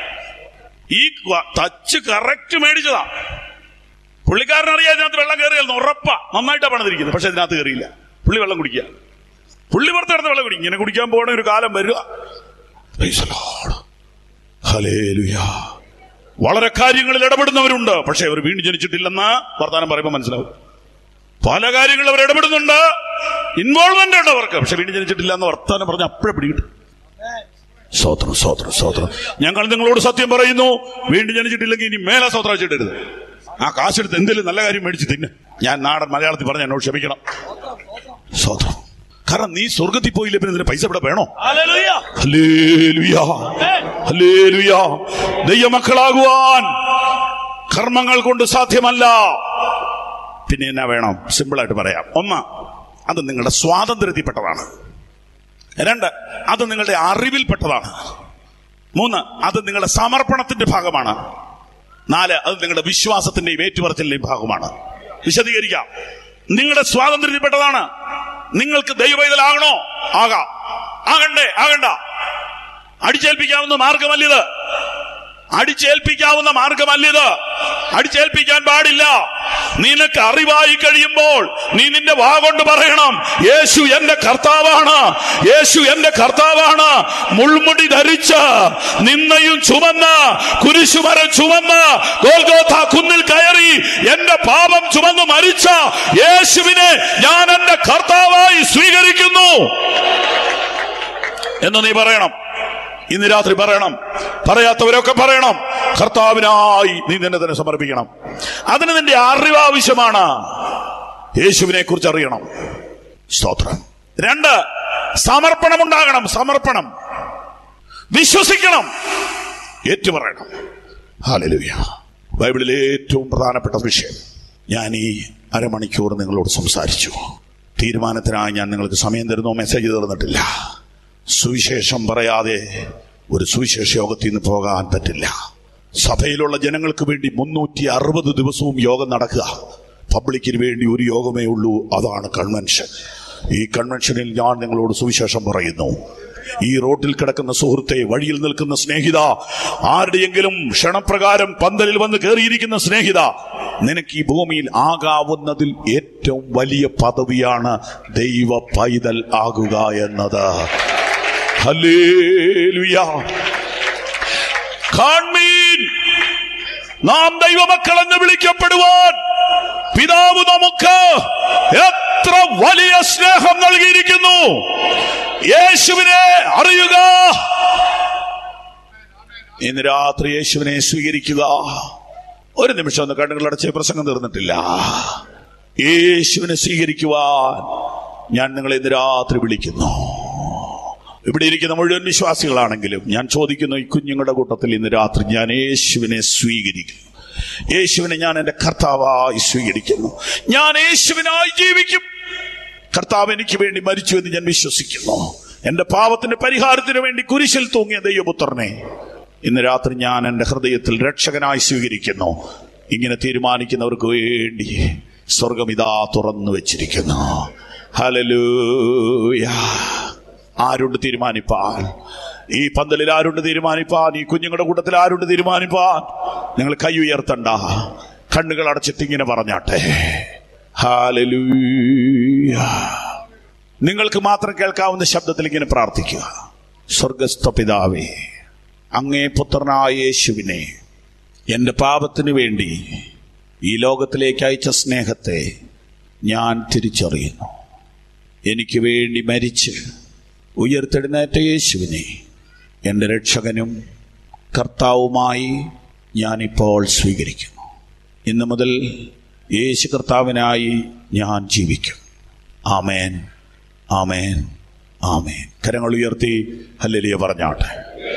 ഈ വ- തച്ച് കറക്റ്റ് മേടിച്ചതാ പുള്ളിക്കാരൻ അറിയാം ഇതിനകത്ത് വെള്ളം കയറിയായിരുന്നു ഉറപ്പാ നന്നായിട്ടാ പണിതിരിക്കുന്നത് പക്ഷെ ഇതിനകത്ത് കയറിയില്ല പുള്ളി വെള്ളം കുടിക്കുക പുള്ളി പുറത്ത് കിടന്ന് വെള്ളം കുടിക്കും ഇങ്ങനെ കുടിക്കാൻ പോകണ ഒരു കാലം വരിക Praise the Lord. Hallelujah. വളരെ കാര്യങ്ങളിൽ ഇടപെടുന്നവരുണ്ട് പക്ഷെ അവർ വീണ്ടും ജനിച്ചിട്ടില്ലെന്ന് വർത്താനം പറയുമ്പോൾ മനസ്സിലാവും പല കാര്യങ്ങളിൽ അവർ ഇടപെടുന്നുണ്ട് ഇൻവോൾവ്മെന്റ് ഉണ്ട് അവർക്ക് പക്ഷെ വീണ്ടും ജനിച്ചിട്ടില്ല എന്ന് വർത്താനം പറഞ്ഞ് അപ്പോഴേ പിടികിട്ടും സ്വോത്രം സ്വോത്രം സ്വോത്രം ഞങ്ങൾ നിങ്ങളോട് സത്യം പറയുന്നു വീണ്ടും ജനിച്ചിട്ടില്ലെങ്കിൽ ഇനി മേലെ സ്വോത്രം വെച്ചിട്ടരുത് ആ കാശെടുത്ത് എന്തെങ്കിലും നല്ല കാര്യം മേടിച്ച് തിന്നെ ഞാൻ നാടൻ മലയാളത്തിൽ പറഞ്ഞ എന്നോട് ക്ഷമിക്കണം സ്വോത്രം കാരണം നീ സ്വർഗത്തിൽ പോയില്ല പിന്നെ നിന്റെ പൈസ ഇവിടെ വേണോ ഹല്ലേലൂയ. ഹല്ലേലൂയ. ദൈവമക്കളാകുവാൻ കർമ്മങ്ങൾ കൊണ്ട് സാധ്യമല്ല പിന്നെ എന്നാ വേണം സിമ്പിളായിട്ട് പറയാം ഒന്ന് അത് നിങ്ങളുടെ സ്വാതന്ത്ര്യത്തിൽപ്പെട്ടതാണ് രണ്ട് അത് നിങ്ങളുടെ അറിവിൽപ്പെട്ടതാണ് മൂന്ന് അത് നിങ്ങളുടെ സമർപ്പണത്തിന്റെ ഭാഗമാണ് നാല് അത് നിങ്ങളുടെ വിശ്വാസത്തിന്റെയും ഏറ്റുപറച്ചിലിന്റെയും ഭാഗമാണ് വിശദീകരിക്കാം നിങ്ങളുടെ സ്വാതന്ത്ര്യത്തിൽപ്പെട്ടതാണ് നിങ്ങൾക്ക് ദൈവവൈതലാകണോ ആകാം ആകണ്ടേ ആകണ്ട അടിച്ചേൽപ്പിക്കാവുന്ന മാർഗമല്ലിത് അടിച്ചേൽപ്പിക്കാവുന്ന മാർഗമല്ലിത് അടിച്ചേൽപ്പിക്കാൻ പാടില്ല നിനക്ക് അറിവായി കഴിയുമ്പോൾ നീ നിന്റെ വാ കൊണ്ട് പറയണം യേശു എന്റെ കർത്താവാണ് യേശു എന്റെ കർത്താവാണ് മുൾമുടി ധരിച്ച് നിന്നയും ചുമന്ന് കുരിശുമരം ചുമന്ന് ഗോൽഗോഥ കുന്നിൽ കയറി എന്റെ പാപം ചുമന്ന് മരിച്ച യേശുവിനെ ഞാൻ എന്റെ കർത്താവായി സ്വീകരിക്കുന്നു എന്ന് നീ പറയണം ഇന്ന് രാത്രി പറയണം പറയാത്തവരൊക്കെ പറയണം കർത്താവിനായി നീ നിന്നെ തന്നെ സമർപ്പിക്കണം അതിന് നിന്റെ അറിവ് ആവശ്യമാണ് യേശുവിനെ കുറിച്ച് അറിയണം സ്തോത്രം രണ്ട് സമർപ്പണം ഉണ്ടാകണം സമർപ്പണം വിശ്വസിക്കണം ഏറ്റുപറയണം ഹാലലുയ ബൈബിളിലെ ഏറ്റവും പ്രധാനപ്പെട്ട വിഷയം ഞാൻ ഈ അരമണിക്കൂർ നിങ്ങളോട് സംസാരിച്ചു തീരുമാനത്തിനായി ഞാൻ നിങ്ങൾക്ക് സമയം തരുന്നു മെസ്സേജ് തന്നിട്ടില്ല സുവിശേഷം പറയാതെ ഒരു സുവിശേഷ യോഗത്തിൽ നിന്ന് പോകാൻ പറ്റില്ല സഭയിലുള്ള ജനങ്ങൾക്ക് വേണ്ടി മുന്നൂറ്റി അറുപത് ദിവസവും യോഗം നടക്കുക പബ്ലിക്കിന് വേണ്ടി ഒരു യോഗമേ ഉള്ളൂ അതാണ് കൺവെൻഷൻ ഈ കൺവെൻഷനിൽ ഞാൻ നിങ്ങളോട് സുവിശേഷം പറയുന്നു ഈ റോഡിൽ കിടക്കുന്ന സുഹൃത്തെ വഴിയിൽ നിൽക്കുന്ന സ്നേഹിത ആരുടെയെങ്കിലും ക്ഷണപ്രകാരം പന്തലിൽ വന്ന് കയറിയിരിക്കുന്ന സ്നേഹിത നിനക്ക് ഈ ഭൂമിയിൽ ആകാവുന്നതിൽ ഏറ്റവും വലിയ പദവിയാണ് ദൈവ പൈതൽ ആകുക എന്നത് ഹല്ലേലൂയ കാൺമീൻ നാം ദൈവമക്കളെന്ന് വിളിക്കപ്പെടുവാൻ പിതാവ് നമുക്ക് എത്ര വലിയ സ്നേഹം നൽകിയിരിക്കുന്നു യേശുവിനെ അറിയുക ഇന്ന് രാത്രി യേശുവിനെ സ്വീകരിക്കുക ഒരു നിമിഷം ഒന്ന് കണ്ണുകളടച്ച് പ്രസംഗം തീർന്നിട്ടില്ല യേശുവിനെ സ്വീകരിക്കുവാൻ ഞാൻ നിങ്ങളെ ഇന്ന് രാത്രി വിളിക്കുന്നു ഇവിടെ ഇരിക്കുന്ന മുഴുവൻ വിശ്വാസികളാണെങ്കിലും ഞാൻ ചോദിക്കുന്നു ഈ കുഞ്ഞുങ്ങളുടെ കൂട്ടത്തിൽ ഇന്ന് രാത്രി ഞാൻ യേശുവിനെ സ്വീകരിക്കുന്നു യേശുവിനെ ഞാൻ എൻ്റെ കർത്താവായി സ്വീകരിക്കുന്നു ഞാൻ യേശുവിനായി ജീവിക്കും കർത്താവ് എനിക്ക് വേണ്ടി മരിച്ചു എന്ന് ഞാൻ വിശ്വസിക്കുന്നു എന്റെ പാപത്തിന്റെ പരിഹാരത്തിന് വേണ്ടി കുരിശിൽ തൂങ്ങിയ ദൈവപുത്രനെ ഇന്ന് രാത്രി ഞാൻ എൻ്റെ ഹൃദയത്തിൽ രക്ഷകനായി സ്വീകരിക്കുന്നു ഇങ്ങനെ തീരുമാനിക്കുന്നവർക്ക് വേണ്ടി സ്വർഗം ഇതാ തുറന്നു വെച്ചിരിക്കുന്നു ഹലലൂയ ആരുണ്ട് തീരുമാനിപ്പാൻ ഈ പന്തലിൽ ആരുണ്ട് തീരുമാനിപ്പാൻ ഈ കുഞ്ഞുങ്ങളുടെ കൂട്ടത്തിൽ ആരുണ്ട് തീരുമാനിപ്പാൻ നിങ്ങൾ കൈ ഉയർത്തണ്ട കണ്ണുകൾ അടച്ചിട്ട് ഇങ്ങനെ പറഞ്ഞാട്ടെ ഹാലലൂയ നിങ്ങൾക്ക് മാത്രം കേൾക്കാവുന്ന ശബ്ദത്തിൽ ഇങ്ങനെ പ്രാർത്ഥിക്കുക സ്വർഗസ്ഥ പിതാവേ അങ്ങേ പുത്രനായ യേശുവിനെ എൻ്റെ പാപത്തിന് വേണ്ടി ഈ ലോകത്തിലേക്ക് അയച്ച സ്നേഹത്തെ ഞാൻ തിരിച്ചറിയുന്നു എനിക്ക് വേണ്ടി മരിച്ച് ഉയർത്തെഴുന്നേറ്റ യേശുവിനെ എൻ്റെ രക്ഷകനും കർത്താവുമായി ഞാനിപ്പോൾ സ്വീകരിക്കുന്നു ഇന്നു മുതൽ യേശു കർത്താവിനായി ഞാൻ ജീവിക്കും ആമേൻ ആമേൻ ആമേൻ കരങ്ങൾ ഉയർത്തി ഹല്ലേലൂയ പറഞ്ഞാട്ടെ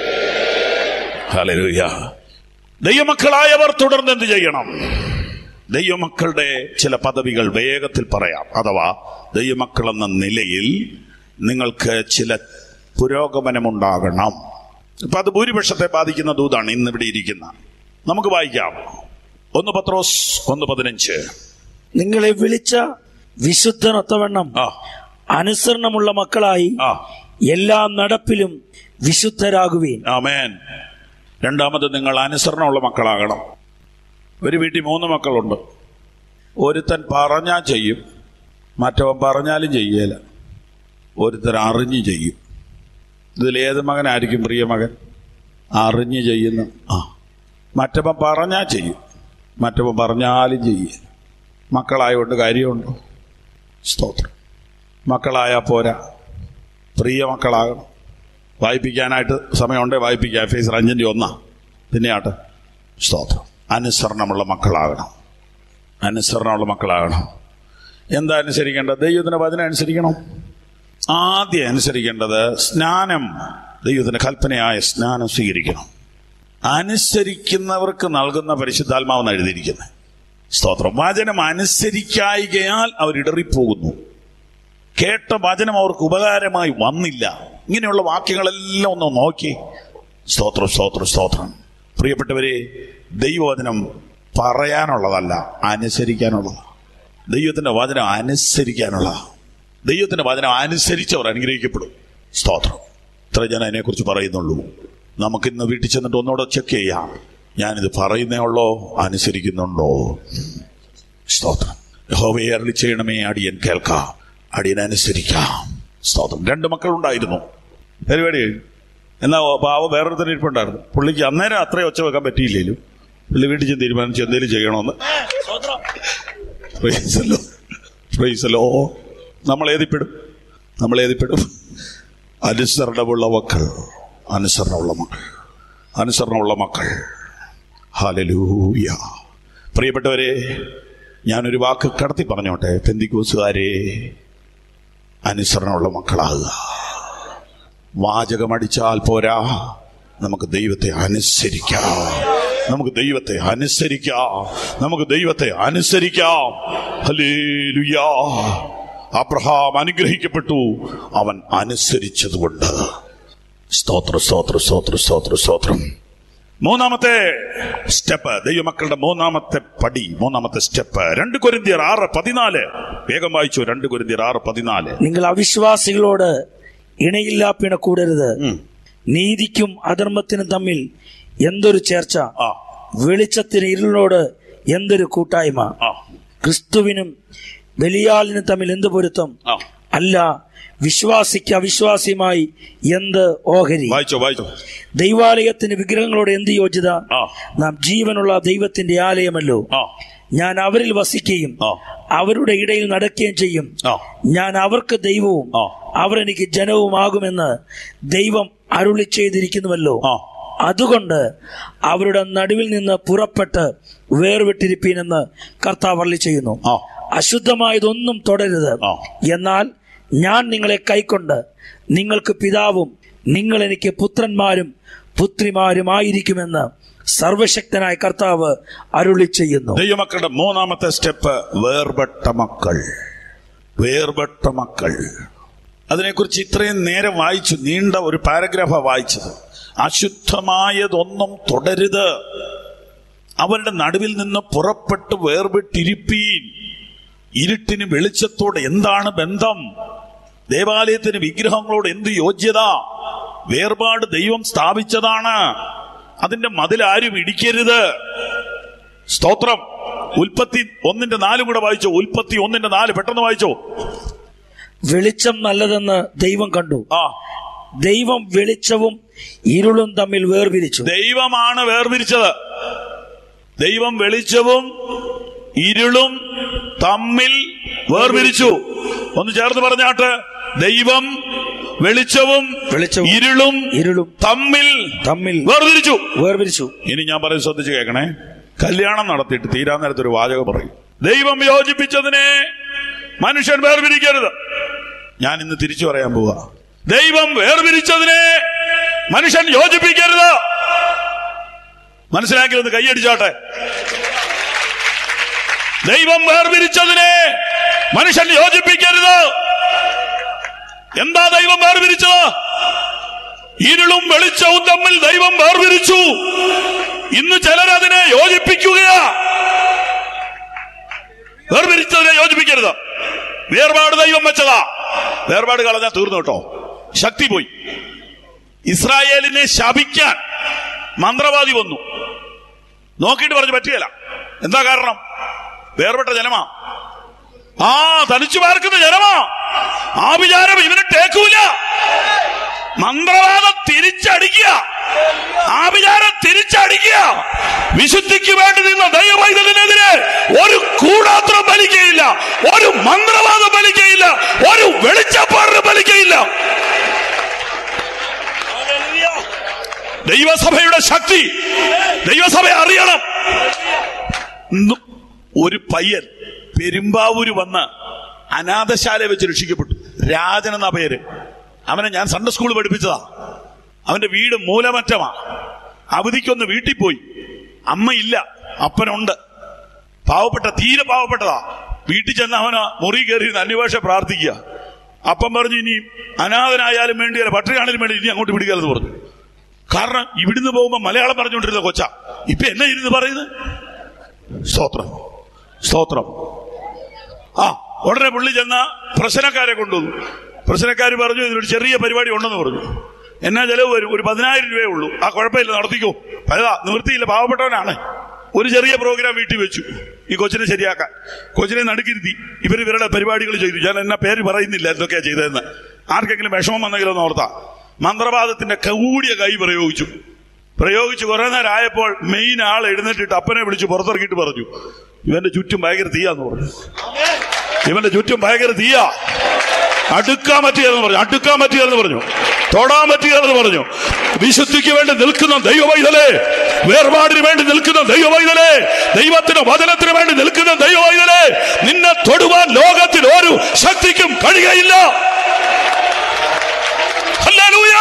ഹല്ലേലൂയ ദൈവമക്കളായവർ തുടർന്ന് എന്ത് ചെയ്യണം ദൈവമക്കളുടെ ചില പദവികൾ വേഗത്തിൽ പറയാം അഥവാ ദൈവമക്കൾ എന്ന നിലയിൽ നിങ്ങൾക്ക് ചില പുരോഗമനമുണ്ടാകണം ഇപ്പൊ അത് ഭൂരിപക്ഷത്തെ ബാധിക്കുന്ന ദൂതാണ് ഇന്ന് ഇവിടെ ഇരിക്കുന്ന നമുക്ക് വായിക്കാം ഒന്ന് പത്രോസ് ഒന്ന് പതിനഞ്ച് നിങ്ങളെ വിളിച്ച വിശുദ്ധനൊത്തവണ്ണം ആ അനുസരണമുള്ള മക്കളായി ആ എല്ലാ നടപ്പിലും വിശുദ്ധരാകുവീൻ ആമേൻ രണ്ടാമത് നിങ്ങൾ അനുസരണമുള്ള മക്കളാകണം ഒരു വീട്ടിൽ മൂന്ന് മക്കളുണ്ട് ഒരുത്തൻ പറഞ്ഞാൽ ചെയ്യും മറ്റവൻ പറഞ്ഞാലും ചെയ്യേല ഒരുത്തൻ അറിഞ്ഞ് ചെയ്യും ഇതിലേത് മകനായിരിക്കും പ്രിയ മകൻ അറിഞ്ഞ് ചെയ്യുന്ന ആ മറ്റവൻ പറഞ്ഞാൽ ചെയ്യും മറ്റവൻ പറഞ്ഞാലും ചെയ്യും മക്കളായതുകൊണ്ട് കാര്യമുണ്ടോ സ്തോത്രം മക്കളായാൽ പോരാ പ്രിയ മക്കളാകണം വായിപ്പിക്കാനായിട്ട് സമയമുണ്ടേ വായിപ്പിക്കാം ഫേസ് അഞ്ചിൻ്റെ ഒന്നാ പിന്നെ ആട്ടെ സ്തോത്രം അനുസരണമുള്ള മക്കളാകണം അനുസരണമുള്ള മക്കളാകണം എന്താ അനുസരിക്കേണ്ടത് ദൈവത്തിന്റെ വചനം അനുസരിക്കണം ആദ്യം അനുസരിക്കേണ്ടത് സ്നാനം ദൈവത്തിന്റെ കൽപ്പനയായ സ്നാനം സ്വീകരിക്കണം അനുസരിക്കുന്നവർക്ക് നൽകുന്ന പരിശുദ്ധാത്മാവെന്ന് എഴുതിയിരിക്കുന്നത് സ്തോത്രം വചനം അനുസരിക്കായികയാൽ അവർ ഇടറിപ്പോകുന്നു കേട്ട വചനം അവർക്ക് ഉപകാരമായി വന്നില്ല ഇങ്ങനെയുള്ള വാക്യങ്ങളെല്ലാം ഒന്ന് നോക്കി സ്തോത്രം സ്തോത്രം സ്തോത്രം പ്രിയപ്പെട്ടവരെ ദൈവവചനം പറയാനുള്ളതല്ല അനുസരിക്കാനുള്ളതാണ് ദൈവത്തിന്റെ വചനം അനുസരിക്കാനുള്ള ദൈവത്തിന്റെ വചനം അനുസരിച്ചവർ അനുഗ്രഹിക്കപ്പെടും സ്തോത്രം ഇത്ര ഞാൻ അതിനെക്കുറിച്ച് പറയുന്നുള്ളൂ നമുക്കിന്ന് വീട്ടിൽ ചെന്നിട്ട് ഒന്നുകൂടെ ചെക്ക് ചെയ്യാം ഞാനിത് പറയുന്നേ ഉള്ളോ അനുസരിക്കുന്നുണ്ടോ സ്തോത്രം യഹോവയെ അരളി ചെയ്യണമേ അടിയൻ കേൾക്കാം അടിയൻ അനുസരിക്കാം സ്തോത്രം രണ്ട് മക്കളുണ്ടായിരുന്നു പരിപാടി കഴിഞ്ഞു എന്നാ പാവ വേറൊരുത്തരം ഇരിപ്പുണ്ടായിരുന്നു പുള്ളിക്ക് അന്നേരം അത്രയും ഒച്ച വെക്കാൻ പറ്റിയില്ലേലും പുള്ളി വീട്ടിൽ ചെന്ന് തീരുമാനിച്ച് എന്തെങ്കിലും ചെയ്യണമെന്ന് പ്രൈസല്ലോ പ്രൈസല്ലോ നമ്മൾ ഏതിപ്പെടും നമ്മൾ ഏതിപ്പെടും അനുസരണമുള്ള മക്കൾ അനുസരണമുള്ള മക്കൾ അനുസരണമുള്ള മക്കൾ ഹാലലൂയ പ്രിയപ്പെട്ടവരെ ഞാനൊരു വാക്ക് കടത്തി പറഞ്ഞോട്ടെ പെന്തിക്കൂസുകാരെ അനുസരണമുള്ള മക്കളാകുക വാചകമടിച്ചാൽ പോരാ നമുക്ക് ദൈവത്തെ അനുസരിക്കാം നമുക്ക് ദൈവത്തെ അനുസരിക്കാം നമുക്ക് ദൈവത്തെ അനുസരിക്കാം ഹല്ലേലൂയാ അബ്രഹാം അനുഗ്രഹിക്കപ്പെട്ടു അവൻ അനുസരിച്ചതുകൊണ്ട് സ്തോത്ര സ്തോത്ര സ്തോത്ര സ്തോത്ര സ്തോത്രം മൂന്നാമത്തെ സ്റ്റെപ്പ് ദൈവമക്കളുടെ മൂന്നാമത്തെ പടി മൂന്നാമത്തെ സ്റ്റെപ്പ് രണ്ട് കൊരിന്തിയർ ആറ് പതിനാല് വേഗം വായിച്ചു രണ്ട് കൊരിന്തിയർ ആറ് പതിനാല് നിങ്ങൾ അവിശ്വാസികളോട് ഇണയില്ലാ പിണ കൂടരുത് നീതിക്കും അധർമ്മത്തിനും തമ്മിൽ എന്തൊരു ചേർച്ച ആ വെളിച്ചത്തിന് ഇരുളിനോട് എന്തൊരു കൂട്ടായ്മ ആ ക്രിസ്തുവിനും ബലിയാലിനും തമ്മിൽ എന്ത് പൊരുത്തം ആ അല്ല വിശ്വാസിക്ക് അവിശ്വാസിയുമായി എന്ത് ഓഹരി വായിച്ചോ വായിച്ചോ ദൈവാലയത്തിന് വിഗ്രഹങ്ങളോട് എന്ത് യോഗ്യത ആ നാം ജീവനുള്ള ദൈവത്തിന്റെ ആലയമല്ലോ ആ ഞാൻ അവരിൽ വസിക്കുകയും ആ അവരുടെ ഇടയിൽ നടക്കുകയും ചെയ്യും ആ ഞാൻ അവർക്ക് ദൈവവും ആ. അവർ എനിക്ക് ജനവുമാകുമെന്ന് ദൈവം അരുളി ചെയ്തിരിക്കുന്നുവല്ലോ ആ അതുകൊണ്ട് അവരുടെ നടുവിൽ നിന്ന് പുറപ്പെട്ട് വേർവിട്ടിരിപ്പീനെന്ന് കർത്താവ് അരുളി ചെയ്യുന്നു ആ അശുദ്ധമായതൊന്നും തുടരുത് ആ. എന്നാൽ ഞാൻ നിങ്ങളെ കൈക്കൊണ്ട് നിങ്ങൾക്ക് പിതാവും നിങ്ങൾ എനിക്ക് പുത്രന്മാരും പുത്രിമാരുമായിരിക്കുമെന്ന് സർവശക്തനായ കർത്താവ് അരുളി ചെയ്യുന്നു ദൈവമക്കളുടെ മൂന്നാമത്തെ സ്റ്റെപ്പ് വേർപെട്ട മക്കൾ വേർപെട്ട മക്കൾ അതിനെക്കുറിച്ച് ഇത്രയും നേരം വായിച്ചു നീണ്ട ഒരു പാരഗ്രാഫാ വായിച്ചത് അശുദ്ധമായതൊന്നും തുടരുത് അവരുടെ നടുവിൽ നിന്ന് പുറപ്പെട്ട് വേർപെട്ടിരിപ്പീൻ ഇരുട്ടിന് വെളിച്ചത്തോട് എന്താണ് ബന്ധം ദേവാലയത്തിന് വിഗ്രഹങ്ങളോട് എന്ത് യോഗ്യത വേർപാട് ദൈവം സ്ഥാപിച്ചതാണ് അതിന്റെ മതിൽ ആരും ഇടിക്കരുത് സ്തോത്രം ഉൽപ്പത്തി ഒന്നിന്റെ നാലും കൂടെ വായിച്ചോ ഉൽപ്പത്തി ഒന്നിന്റെ നാല് പെട്ടെന്ന് വായിച്ചോ വെളിച്ചം നല്ലതെന്ന് ദൈവം കണ്ടു ആ ദൈവം വെളിച്ചവും ഇരുളും തമ്മിൽ വേർപിരിച്ചു ദൈവമാണ് വേർതിരിച്ചത് ദൈവം വെളിച്ചവും ഇരുളും തമ്മിൽ വേർതിരിച്ചു ഒന്ന് ചേർന്ന് പറഞ്ഞാട്ട് ദൈവം വെളിച്ചവും വെളിച്ചവും ഇരുളും ഇരുളും തമ്മിൽ തമ്മിൽ വേർതിരിച്ചു വേർപിരിച്ചു ഇനി ഞാൻ പറയും ശ്രദ്ധിച്ച് കേൾക്കണേ കല്യാണം നടത്തിയിട്ട് തീരാൻ നേരത്തെ ഒരു വാചകം പറയും ദൈവം യോജിപ്പിച്ചതിനെ മനുഷ്യൻ വേർപിരിക്കരുത് ഞാൻ ഇന്ന് തിരിച്ചു പറയാൻ പോവാ ദൈവം വേർപിരിച്ചതിനെ മനുഷ്യൻ യോജിപ്പിക്കരുത് മനസ്സിലാക്കിയത് കൈയടിച്ചാട്ടെ ദൈവം വേർപിരിച്ചതിനെ മനുഷ്യൻ യോജിപ്പിക്കരുത് എന്താ ദൈവം വേർപിരിച്ചത് ഇരുളും വെളിച്ചവും തമ്മിൽ ദൈവം വേർപിരിച്ചു ഇന്ന് ചിലരതിനെ യോജിപ്പിക്കുകയാ വേർപിരിച്ചതിനെ യോജിപ്പിക്കരുത് വേർപാട് ദൈവം വെച്ചതാ വേർപാട് കളഞ്ഞാൽ തീർന്നു കേട്ടോ ശക്തി പോയി ഇസ്രായേലിനെ ശപിക്കാൻ മന്ത്രവാദി വന്നു നോക്കിയിട്ട് പറഞ്ഞു പറ്റിയല്ല എന്താ കാരണം വേർപെട്ട ജനമാ ആ തനിച്ചു പാർക്കുന്ന ജനമാ ആ വിചാരം ഇവന് ടേക്കൂല മന്ത്രവാദം തിരിച്ചടിക്കുക ആ വിചാരം തിരിച്ചടിക്കുക വിശുദ്ധിക്ക് വേണ്ടി നിന്ന ദൈവവൈദ്യത്തിനെതിരെ ഒരു കൂടാത്രം വലിക്കയില്ല ഒരു മന്ത്രവാദം വലിക്കയില്ല ഒരു വെളിച്ചപ്പാടിന് വലിക്കയില്ല ദൈവസഭയുടെ ശക്തി ദൈവസഭയെ അറിയണം ഇന്ന് ഒരു പയ്യൻ പെരുമ്പാവൂര് വന്ന് അനാഥശാല വെച്ച് രക്ഷിക്കപ്പെട്ടു രാജൻ എന്ന പേര് അവനെ ഞാൻ സൺഡേ സ്കൂൾ പഠിപ്പിച്ചതാ അവന്റെ വീട് മൂലമറ്റമാ അവധിക്കൊന്ന് വീട്ടിൽ പോയി അമ്മയില്ല അപ്പനുണ്ട് പാവപ്പെട്ട തീരെ പാവപ്പെട്ടതാ വീട്ടിൽ ചെന്ന് അവന് മുറി കയറി അന്യഭാഷ പ്രാർത്ഥിക്കുക അപ്പം പറഞ്ഞു ഇനി അനാഥനായാലും വേണ്ടിയല്ല പട്ടിണിയാണെങ്കിലും വേണ്ടി ഇനി അങ്ങോട്ട് പിടിക്കാമെന്ന് പറഞ്ഞു കാരണം ഇവിടുന്ന് പോകുമ്പോ മലയാളം പറഞ്ഞുകൊണ്ടിരുന്ന കൊച്ച ഇപ്പൊ എന്നെ ഇരുന്ന് പറയുന്നത് സ്തോത്രം സ്തോത്രം ആ ഉടനെ പുള്ളി ചെന്ന പ്രശ്നക്കാരെ കൊണ്ടുവന്നു പ്രശ്നക്കാർ പറഞ്ഞു ഇതിനൊരു ചെറിയ പരിപാടി ഉണ്ടെന്ന് പറഞ്ഞു എന്നാ ചെലവ് വരും ഒരു പതിനായിരം രൂപയേ ഉള്ളൂ ആ കുഴപ്പമില്ല നടത്തിക്കോ അതാ നിവൃത്തിയില്ല പാവപ്പെട്ടവനാണ് ഒരു ചെറിയ പ്രോഗ്രാം വീട്ടിൽ വെച്ചു ഈ കൊച്ചിനെ ശരിയാക്കാൻ കൊച്ചിനെ നടുക്കിരുത്തി ഇവർ ഇവരുടെ പരിപാടികൾ ചെയ്തു ഞാൻ എന്നാ പേര് പറയുന്നില്ല എന്തൊക്കെയാ ചെയ്തതെന്ന് ആർക്കെങ്കിലും വിഷമം വന്നെങ്കിലും ഒന്ന് ഓർത്താ മന്ത്രവാദത്തിന്റെ കൂടിയ കൈ പ്രയോഗിച്ചു പ്രയോഗിച്ച് കുറെ നേരം ആയപ്പോൾ മെയിൻ ആൾ എഴുന്നേറ്റിട്ട് അപ്പനെ വിളിച്ച് പുറത്തിറക്കിയിട്ട് പറഞ്ഞു ഇവന്റെ ചുറ്റും ഭയങ്കര തീയാന്ന് പറഞ്ഞു ഇവന്റെ ചുറ്റും ഭയങ്കര തീയാ അടുക്കാൻ പറ്റുകയെന്ന് പറഞ്ഞു അടുക്കാൻ പറ്റുകയെന്ന് പറഞ്ഞു തൊടാൻ പറ്റുകയെന്ന് പറഞ്ഞു വിശുദ്ധിക്ക് വേണ്ടി നിൽക്കുന്ന ദൈവവൈതലേ വേർപാടിന് വേണ്ടി നിൽക്കുന്ന ദൈവവൈതലേ ദൈവത്തിന് വചനത്തിന് വേണ്ടി നിൽക്കുന്ന ദൈവവൈതലേ നിന്നെ തൊടുവാൻ ലോകത്തിൽ ഒരു ശക്തിക്കും കഴിയുകയില്ല ഹല്ലേലൂയ!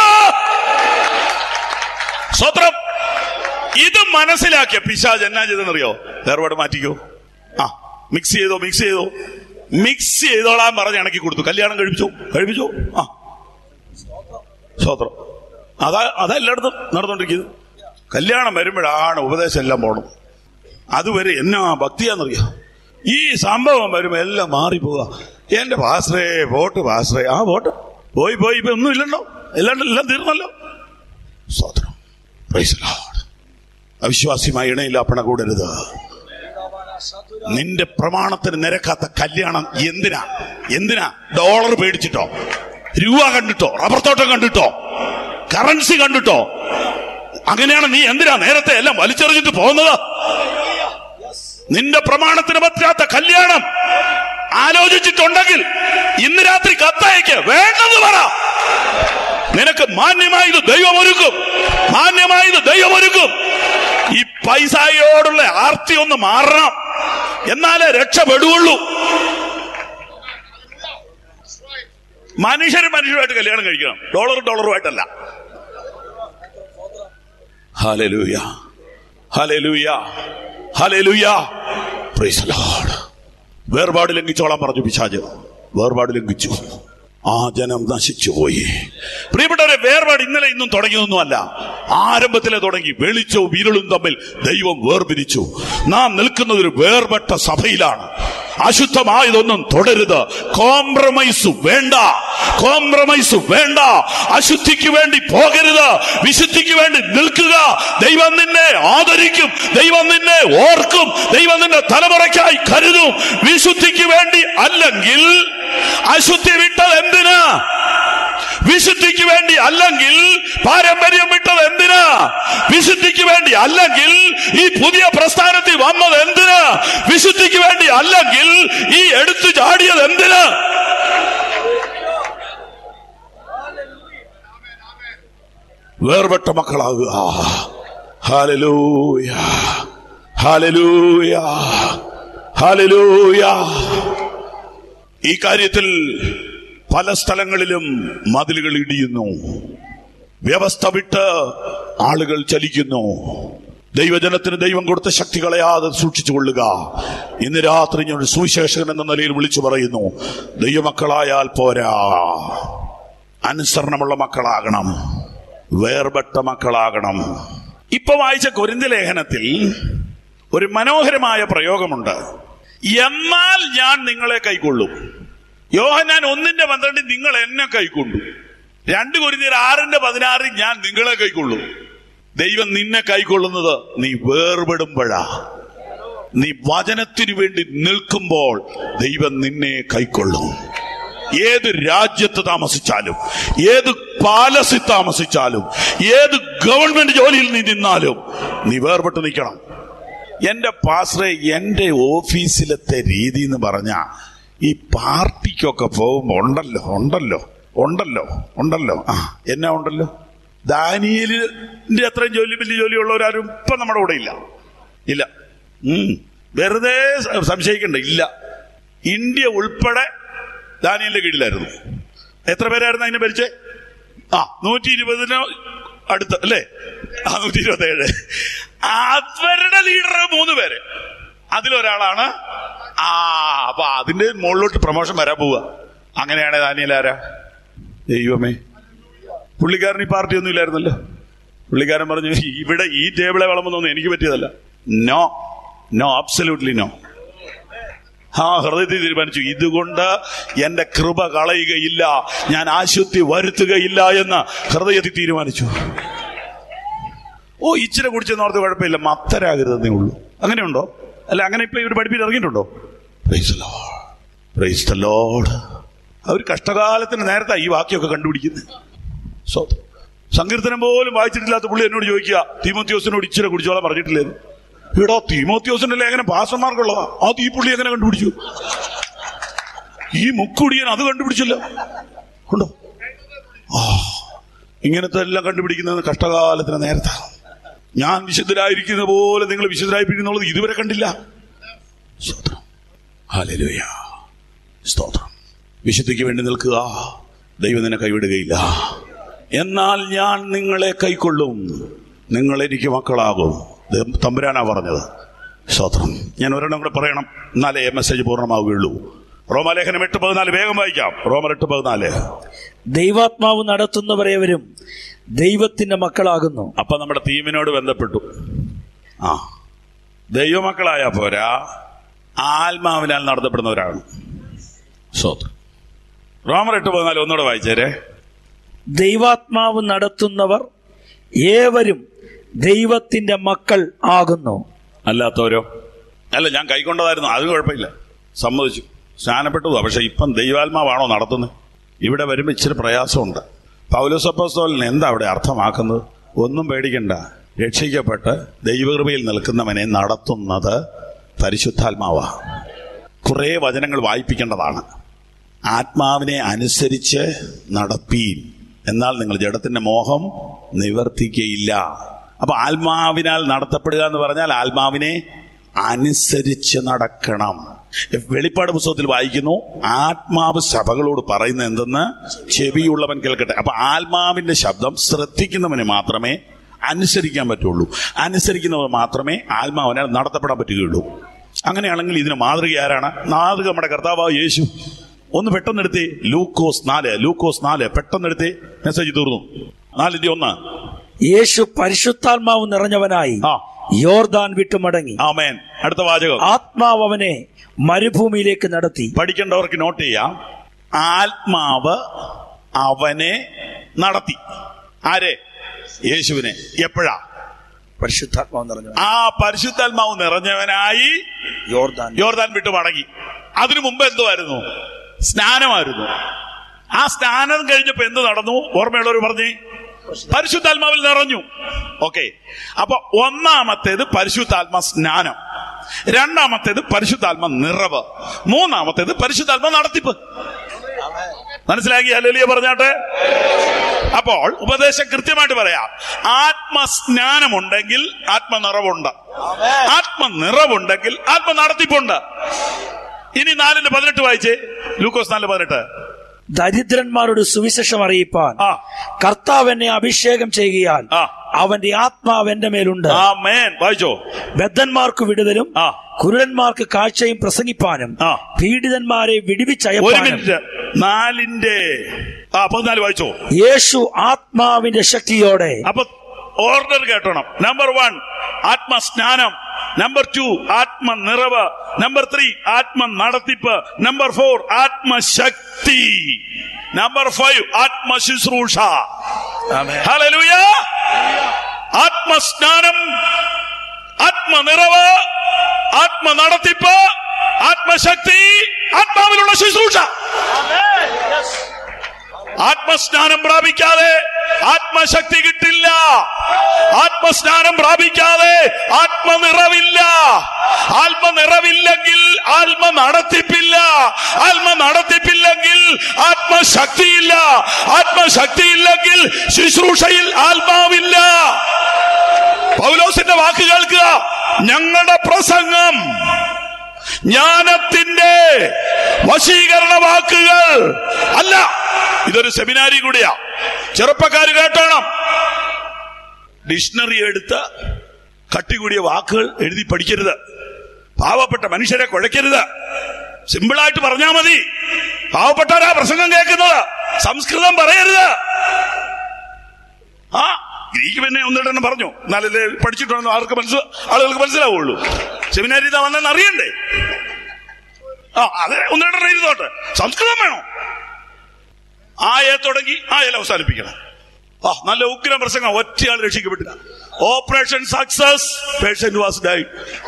സ്തോത്രം ഇത് മനസ്സിലാക്കിയ പിശാജ് എന്നാ ചെയ്തെന്നറിയോ വേർപാട് മാറ്റിക്കോ ആ മിക്സ് ചെയ്തോ മിക്സ് ചെയ്തോ മിക്സ് ചെയ്തോളാൻ പറഞ്ഞ് ഇണക്കി കൊടുത്തു കല്യാണം കഴിപ്പിച്ചോ കഴിപ്പിച്ചോ ആ സ്വത്രം അതാ അതാ എല്ലായിടത്തും നടന്നുകൊണ്ടിരിക്കുന്നത് കല്യാണം വരുമ്പോഴാണ് ഉപദേശം എല്ലാം പോണം അതുവരെ എന്നാ ഭക്തിയാന്നറിയോ ഈ സംഭവം വരുമ്പോ എല്ലാം മാറിപ്പോവുക എന്റെ പാശ്രേ വോട്ട് പാശ്രേ ആ വോട്ട് പോയി പോയി ഇപ്പൊ ഒന്നും ഇല്ലല്ലോ എല്ലാം എല്ലാം തീർന്നല്ലോ സ്വത്രം Praise the Lord. അവിശ്വാസിയുമായി ഇണയില്ല പണ കൂടരുത് നിന്റെ പ്രമാണത്തിന് നിരക്കാത്ത കല്യാണം എന്തിനാ എന്തിനാ ഡോളർ പേടിച്ചിട്ടോ രൂപ കണ്ടിട്ടോ റബ്ബർ തോട്ടം കണ്ടിട്ടോ കറൻസി കണ്ടിട്ടോ അങ്ങനെയാണ് നീ എന്തിനാ നേരത്തെ എല്ലാം വലിച്ചെറിഞ്ഞിട്ട് പോകുന്നത് നിന്റെ പ്രമാണത്തിന് പറ്റാത്ത കല്യാണം ആലോചിച്ചിട്ടുണ്ടെങ്കിൽ ഇന്ന് രാത്രി കത്തയക്ക് വേണ്ടെന്ന് പറ നിനക്ക് മാന്യമായത് ദൈവമൊരുക്കും മാന്യമായത് ദൈവമൊരുക്കും ഈ പൈസയോടുള്ള ആർത്തി ഒന്ന് മാറണം എന്നാലേ രക്ഷപ്പെടുകയുള്ളൂ മനുഷ്യരും മനുഷ്യരുമായിട്ട് കല്യാണം കഴിക്കണം ഡോളറും ഡോളറുമായിട്ടല്ല ഹലലൂയ ഹലലൂയ ഹലലൂയ പ്രൈസ് ലോർഡ് വേർപാട് ലംഘിച്ചോളാൻ പറഞ്ഞു പിശാജ് വേർപാട് ലംഘിച്ചു ആ ജനം നശിച്ചു പോയി പ്രിയപ്പെട്ടവരെ വേർപാട് ഇന്നലെ ഇന്നും തുടങ്ങിയൊന്നുമല്ല ആരംഭത്തിലെ തുടങ്ങി വെളിച്ചവും ഇരുളും തമ്മിൽ ദൈവം വേർപിരിച്ചു നാം നിൽക്കുന്നത് ഒരു വേർപെട്ട സഭയിലാണ് അശുദ്ധമായതൊന്നും തുടരുത് കോംപ്രമൈസ് വേണ്ട കോംപ്രമൈസ് വേണ്ട അശുദ്ധിക്ക് വേണ്ടി പോകരുത് വിശുദ്ധിക്ക് വേണ്ടി നിൽക്കുക ദൈവം നിന്നെ ആദരിക്കും ദൈവം നിന്നെ ഓർക്കും ദൈവം നിന്നെ തലമുറയ്ക്കായി കരുതും വിശുദ്ധിക്ക് വേണ്ടി അല്ലെങ്കിൽ അശുദ്ധി വിട്ടത് എന്തിനാ വിശുദ്ധിക്ക് വേണ്ടി അല്ലെങ്കിൽ പാരമ്പര്യം വിട്ടത് എന്തിനാ വിശുദ്ധിക്ക് വേണ്ടി അല്ലെങ്കിൽ ഈ പുതിയ പ്രസ്ഥാനത്തിൽ വന്നത് എന്തിനാ വിശുദ്ധിക്ക് വേണ്ടി അല്ലെങ്കിൽ ഈ എടുത്തു ചാടിയത് എന്തിനാ വേർപെട്ട മക്കളാകുക ഹാലലൂയ ഹാലലൂയ ഹാലലൂയ ഈ കാര്യത്തിൽ പല സ്ഥലങ്ങളിലും മതിലുകൾ ഇടിയുന്നു വ്യവസ്ഥ വിട്ട് ആളുകൾ ചലിക്കുന്നു ദൈവജനത്തിന് ദൈവം കൊടുത്ത ശക്തി കളയാതെ സൂക്ഷിച്ചു കൊള്ളുക ഇന്ന് രാത്രി ഞാൻ ഒരു സുവിശേഷകൻ എന്ന നിലയിൽ വിളിച്ചു പറയുന്നു ദൈവമക്കളായാൽ പോരാ അനുസരണമുള്ള മക്കളാകണം വേർപെട്ട മക്കളാകണം ഇപ്പൊ വായിച്ച കൊരിന്ത ലേഖനത്തിൽ ഒരു മനോഹരമായ പ്രയോഗമുണ്ട് എന്നാൽ ഞാൻ നിങ്ങളെ കൈക്കൊള്ളും യോഹനാൻ ഒന്നിന്റെ പന്ത്രണ്ടിൽ നിങ്ങൾ എന്നെ കൈക്കൊണ്ടു രണ്ട് കൊരിന്തിയർ ആറിന്റെ പതിനാറിൽ ഞാൻ നിങ്ങളെ കൈക്കൊള്ളും ദൈവം നിന്നെ കൈക്കൊള്ളുന്നത് നീ വേർപെടുമ്പോഴാ നീ വചനത്തിനു വേണ്ടി നിൽക്കുമ്പോൾ ദൈവം നിന്നെ കൈക്കൊള്ളും ഏത് രാജ്യത്ത് താമസിച്ചാലും ഏത് പാലസിൽ താമസിച്ചാലും ഏത് ഗവൺമെന്റ് ജോലിയിൽ നീ നിന്നാലും നീ വേർപെട്ട് നിൽക്കണം എന്റെ പാസ്റേ എന്റെ ഓഫീസിലത്തെ രീതി എന്ന് പറഞ്ഞ ഈ പാർട്ടിക്കൊക്കെ പോകുമ്പോ ഉണ്ടല്ലോ ഉണ്ടല്ലോ ഉണ്ടല്ലോ ഉണ്ടല്ലോ ആ എന്നാ ഉണ്ടല്ലോ ദാനിയലിന്റെ അത്രയും ജോലി വലിയ ജോലിയുള്ളവരാരും ഇപ്പൊ നമ്മുടെ കൂടെ ഇല്ല ഇല്ല ഉം. വെറുതെ സ- സംശയിക്കണ്ട ഇല്ല ഇന്ത്യ ഉൾപ്പെടെ ദാനിയലിന്റെ കീഴിലായിരുന്നു എത്ര പേരായിരുന്നു അതിനെ ഭരിച്ചേ ആ നൂറ്റി ഇരുപതിന് അടുത്ത് അല്ലേ ആ നൂറ്റി ഇരുപത്തി ഏഴ് അവരുടെ ലീഡർ മൂന്ന് പേര് അതിലൊരാളാണ് ആ അപ്പൊ അതിന്റെ മുകളിലോട്ട് പ്രൊമോഷൻ വരാൻ പോവുക അങ്ങനെയാണ് ദാനിയൽ ആരാ ദൈവമേ പുള്ളിക്കാരൻ ഈ പാർട്ടി ഒന്നും ഇല്ലായിരുന്നല്ലോ പുള്ളിക്കാരൻ പറഞ്ഞു ഇവിടെ ഈ ടേബിളെ വളമെന്നൊന്നും എനിക്ക് പറ്റിയതല്ല നോ നോ അബ്സല്യൂട്ട്ലി നോ ആ ഹൃദയത്തിൽ തീരുമാനിച്ചു ഇതുകൊണ്ട് എന്റെ കൃപ കളയുകയില്ല ഞാൻ ആശുദ്ധി വരുത്തുകയില്ല എന്ന് ഹൃദയത്തിൽ തീരുമാനിച്ചു ഓ ഇച്ചിരി കുടിച്ചെന്ന് ഓർത്ത് കുഴപ്പമില്ല മത്തരാകരുതെന്നേ ഉള്ളൂ അങ്ങനെയുണ്ടോ അല്ല അങ്ങനെ ഇപ്പൊ ഇവർ പഠിപ്പിച്ച് ഇറങ്ങിയിട്ടുണ്ടോ Praise the Lord. Praise the Lord. അവർ കഷ്ടകാലത്തിന് നേരത്തെ ഈ വാക്യമൊക്കെ കണ്ടുപിടിക്കുന്നത് സോ സങ്കീർത്തനം പോലും വായിച്ചിട്ടില്ലാത്ത പുള്ളി എന്നോട് ചോദിക്കുക തീമോത്യോസിനോട് ഇച്ചിരി കുടിച്ചോളാൻ പറഞ്ഞിട്ടില്ലേന്ന് ഇവിടെ തീമോത്യോസിന്റെ ലേഖനം പാസന്മാർക്കുള്ളതാ ആ ഈ പുള്ളി എങ്ങനെ കണ്ടുപിടിച്ചു ഈ മുക്കുടിയൻ അത് കണ്ടുപിടിച്ചില്ല ഉണ്ടോ ആ ഇങ്ങനത്തെ എല്ലാം കണ്ടുപിടിക്കുന്നത് കഷ്ടകാലത്തിന് നേരത്തെ ഞാൻ വിശുദ്ധരായിരിക്കുന്ന പോലെ നിങ്ങൾ വിശുദ്ധരായിരിക്കുന്നുള്ളത് ഇതുവരെ കണ്ടില്ല സ്തോത്രം ഹല്ലേലൂയ സ്തോത്രം വിശുദ്ധിക്ക് വേണ്ടി നിൽക്കുക ദൈവം നിന്നെ കൈവിടുകയില്ല എന്നാൽ ഞാൻ നിങ്ങളെ കൈക്കൊള്ളും നിങ്ങൾ എനിക്ക് മക്കളാകും ഇത് തമ്പുരാനാ പറഞ്ഞത് സ്തോത്രം ഞാൻ ഒരെണ്ണം കൂടെ പറയണം എന്നാലേ മെസ്സേജ് പൂർണ്ണമാവുകയുള്ളൂ റോമാലേഖനം എട്ട് പതിനാല് വേഗം വായിക്കാം റോമർ എട്ട് പതിനാല് ദൈവാത്മാവ് നടത്തുന്നവരേവരും ദൈവത്തിന്റെ മക്കളാകുന്നു അപ്പൊ നമ്മുടെ തീമിനോട് ബന്ധപ്പെട്ടു ആ ദൈവമക്കളായ പോരാ ആത്മാവിനാൽ നടത്തപ്പെടുന്നവരാണ് സ്വത്രം റോമർ എട്ട് പതിനാല് ഒന്നുകൂടെ വായിച്ചേരെ ദൈവാത്മാവ് നടത്തുന്നവർ ഏവരും ദൈവത്തിന്റെ മക്കൾ ആകുന്നു അല്ലാത്തവരോ അല്ല ഞാൻ കൈക്കൊണ്ടതായിരുന്നു അത് കുഴപ്പമില്ല സമ്മതിച്ചു സ്നാനപ്പെട്ടതാ പക്ഷെ ഇപ്പം ദൈവാത്മാവാണോ നടത്തുന്നത് ഇവിടെ വരുമ്പോൾ ഇച്ചിരി പ്രയാസമുണ്ട് പൗലോസപ്പോസ്തോലിന് എന്താ അവിടെ അർത്ഥമാക്കുന്നത് ഒന്നും പേടിക്കണ്ട രക്ഷിക്കപ്പെട്ട് ദൈവകൃപയിൽ നിൽക്കുന്നവനെ നടത്തുന്നത് പരിശുദ്ധാത്മാവാ കുറേ വചനങ്ങൾ വായിപ്പിക്കേണ്ടതാണ് ആത്മാവിനെ അനുസരിച്ച് നടപ്പീൻ എന്നാൽ നിങ്ങൾ ജഡത്തിന്റെ മോഹം നിവർത്തിക്കയില്ല അപ്പൊ ആത്മാവിനാൽ നടത്തപ്പെടുക എന്ന് പറഞ്ഞാൽ ആത്മാവിനെ അനുസരിച്ച് നടക്കണം വെളിപ്പാട് പുസ്തകത്തിൽ വായിക്കുന്നു ആത്മാവ് സഭകളോട് പറയുന്നത് എന്തെന്ന് ചെവിയുള്ളവൻ കേൾക്കട്ടെ അപ്പൊ ആത്മാവിന്റെ ശബ്ദം ശ്രദ്ധിക്കുന്നവന് മാത്രമേ അനുസരിക്കാൻ പറ്റുള്ളൂ അനുസരിക്കുന്നവർ മാത്രമേ ആത്മാവിനാൽ നടത്തപ്പെടാൻ പറ്റുകയുള്ളൂ അങ്ങനെയാണെങ്കിൽ ഇതിന് മാതൃക ആരാണ് മാതൃക നമ്മുടെ കർത്താവ് യേശു ഒന്ന് പെട്ടെന്ന് എടുത്തേ ലൂക്കോസ് നാല് ലൂക്കോസ് നാല് പെട്ടെന്ന് എടുത്തേ മെസ്സേജ് തീർന്നു നാലിന്റെ ഒന്ന് യേശു പരിശുദ്ധാത്മാവ് നിറഞ്ഞവനായി ആ യോർദാൻ വിട്ടുമടങ്ങി ആമേൻ അടുത്ത വാചകം ആത്മാവ് അവനെ മരുഭൂമിയിലേക്ക് നടത്തി പഠിക്കേണ്ടവർക്ക് നോട്ട് ചെയ്യാം ആത്മാവ് അവനെ നടത്തി ആരെ യേശുവിനെ എപ്പോഴാ പരിശുദ്ധാത്മാവ് നിറഞ്ഞവൻ ആ പരിശുദ്ധാത്മാവ് നിറഞ്ഞവനായി യോർദാൻ യോർദാൻ വിട്ട് മടങ്ങി അതിനു മുമ്പ് എന്തുമായിരുന്നു സ്നാനമായിരുന്നു ആ സ്നാനം കഴിഞ്ഞപ്പോ എന്ത് നടന്നു ഓർമ്മയുള്ളവർ പറഞ്ഞേ പരിശുദ്ധാത്മാവിൽ നിറഞ്ഞു ഓക്കെ അപ്പൊ ഒന്നാമത്തേത് പരിശുദ്ധാത്മ സ്നാനം രണ്ടാമത്തേത് പരിശുദ്ധാത്മ നിറവ് മൂന്നാമത്തേത് പരിശുദ്ധാത്മ നടത്തിപ്പ് മനസ്സിലാക്കി അല്ലെലിയ പറഞ്ഞാട്ടെ അപ്പോൾ ഉപദേശം കൃത്യമായിട്ട് പറയാം ആത്മസ്നാനമുണ്ടെങ്കിൽ ആത്മനിറവുണ്ട് ആത്മനിറവുണ്ടെങ്കിൽ ആത്മ നടത്തിപ്പുണ്ട് ഇനി നാലിന്റെ പതിനെട്ട് വായിച്ചേ ലൂക്കോസ് നാല് പതിനെട്ട് ദരിദ്രന്മാരോട് സുവിശേഷം അറിയിപ്പാൻ ആ കർത്താവ് എന്നെ അഭിഷേകം ചെയ്യുകയാൽ ആ അവന്റെ ആത്മാവ് എന്റെ മേലുണ്ട് ആ മേൻ വായിച്ചോ ബദ്ധന്മാർക്ക് വിടുതലും ആ കുരുടന്മാർക്ക് കാഴ്ചയും പ്രസംഗിപ്പാനും ആ പീഡിതന്മാരെ ഒരു വിടുവിച്ചയപ്പാനും മിനിറ്റ് നാലിന്റെ ആ പതിനാല് വായിച്ചോ യേശു ആത്മാവിന്റെ ശക്തിയോടെ അപ്പൊ ഓർഡർ കേട്ടോണം നമ്പർ വൺ ആത്മസ്നാനം നമ്പർ ടു ആത്മ നിറവ് നമ്പർ ത്രീ ആത്മ നടത്തിപ്പ് നമ്പർ ഫോർ ആത്മശക്തി നമ്പർ ഫൈവ് ആത്മ ശുശ്രൂഷ ഹല്ലേലൂയ ആത്മസ്നാനം ആത്മനിറവ് ആത്മ നടത്തിപ്പ് ആത്മശക്തി ആത്മാവിലുള്ള ശുശ്രൂഷ ആത്മസ്നാനം പ്രാപിക്കാതെ ആത്മശക്തി കിട്ടില്ല ആത്മസ്നാനം പ്രാപിക്കാതെ ആത്മനിറവില്ല ആത്മനിറവില്ലെങ്കിൽ ആത്മ നടത്തിപ്പില്ല ആത്മ നടത്തിപ്പില്ലെങ്കിൽ ആത്മശക്തിയില്ല ആത്മശക്തിയില്ലെങ്കിൽ ശുശ്രൂഷയിൽ ആത്മാവില്ല പൗലോസിന്റെ വാക്ക് കേൾക്കുക ഞങ്ങളുടെ പ്രസംഗം ജ്ഞാനത്തിന്റെ വശീകരണ വാക്കുകൾ അല്ല ഇതൊരു സെമിനാരി കൂടിയാ ചെറുപ്പക്കാർ കേട്ടോണം ഡിക്ഷണറി എടുത്ത് കട്ടി കൂടിയ വാക്കുകൾ എഴുതി പഠിക്കരുത് പാവപ്പെട്ട മനുഷ്യരെ കുഴയ്ക്കരുത് സിമ്പിളായിട്ട് പറഞ്ഞാ മതി പാവപ്പെട്ടവരാ പ്രസംഗം കേൾക്കുന്നത് സംസ്കൃതം പറയരുത് ആ ഗ്രീക്ക് പിന്നെ ഒന്നിട്ടെണ്ണം പറഞ്ഞു എന്നാലല്ലേ പഠിച്ചിട്ടുണ്ടെന്ന് ആർക്ക് മനസ്സിൽ ആളുകൾക്ക് മനസ്സിലാവുള്ളൂ സെമിനാരി ഇതാ വന്നെന്ന് അറിയണ്ടേ ആ അത് ഒന്ന് രണ്ടെണ്ണം ഇരുന്നോട്ടെ സംസ്കൃതം വേണോ ആയെ തുടങ്ങി ആയൽ അവസാനിപ്പിക്കണം ആ നല്ല ഉഗ്രം പ്രസംഗം ഒറ്റയാൾ രക്ഷിക്കപ്പെട്ടില്ല operation success patient was die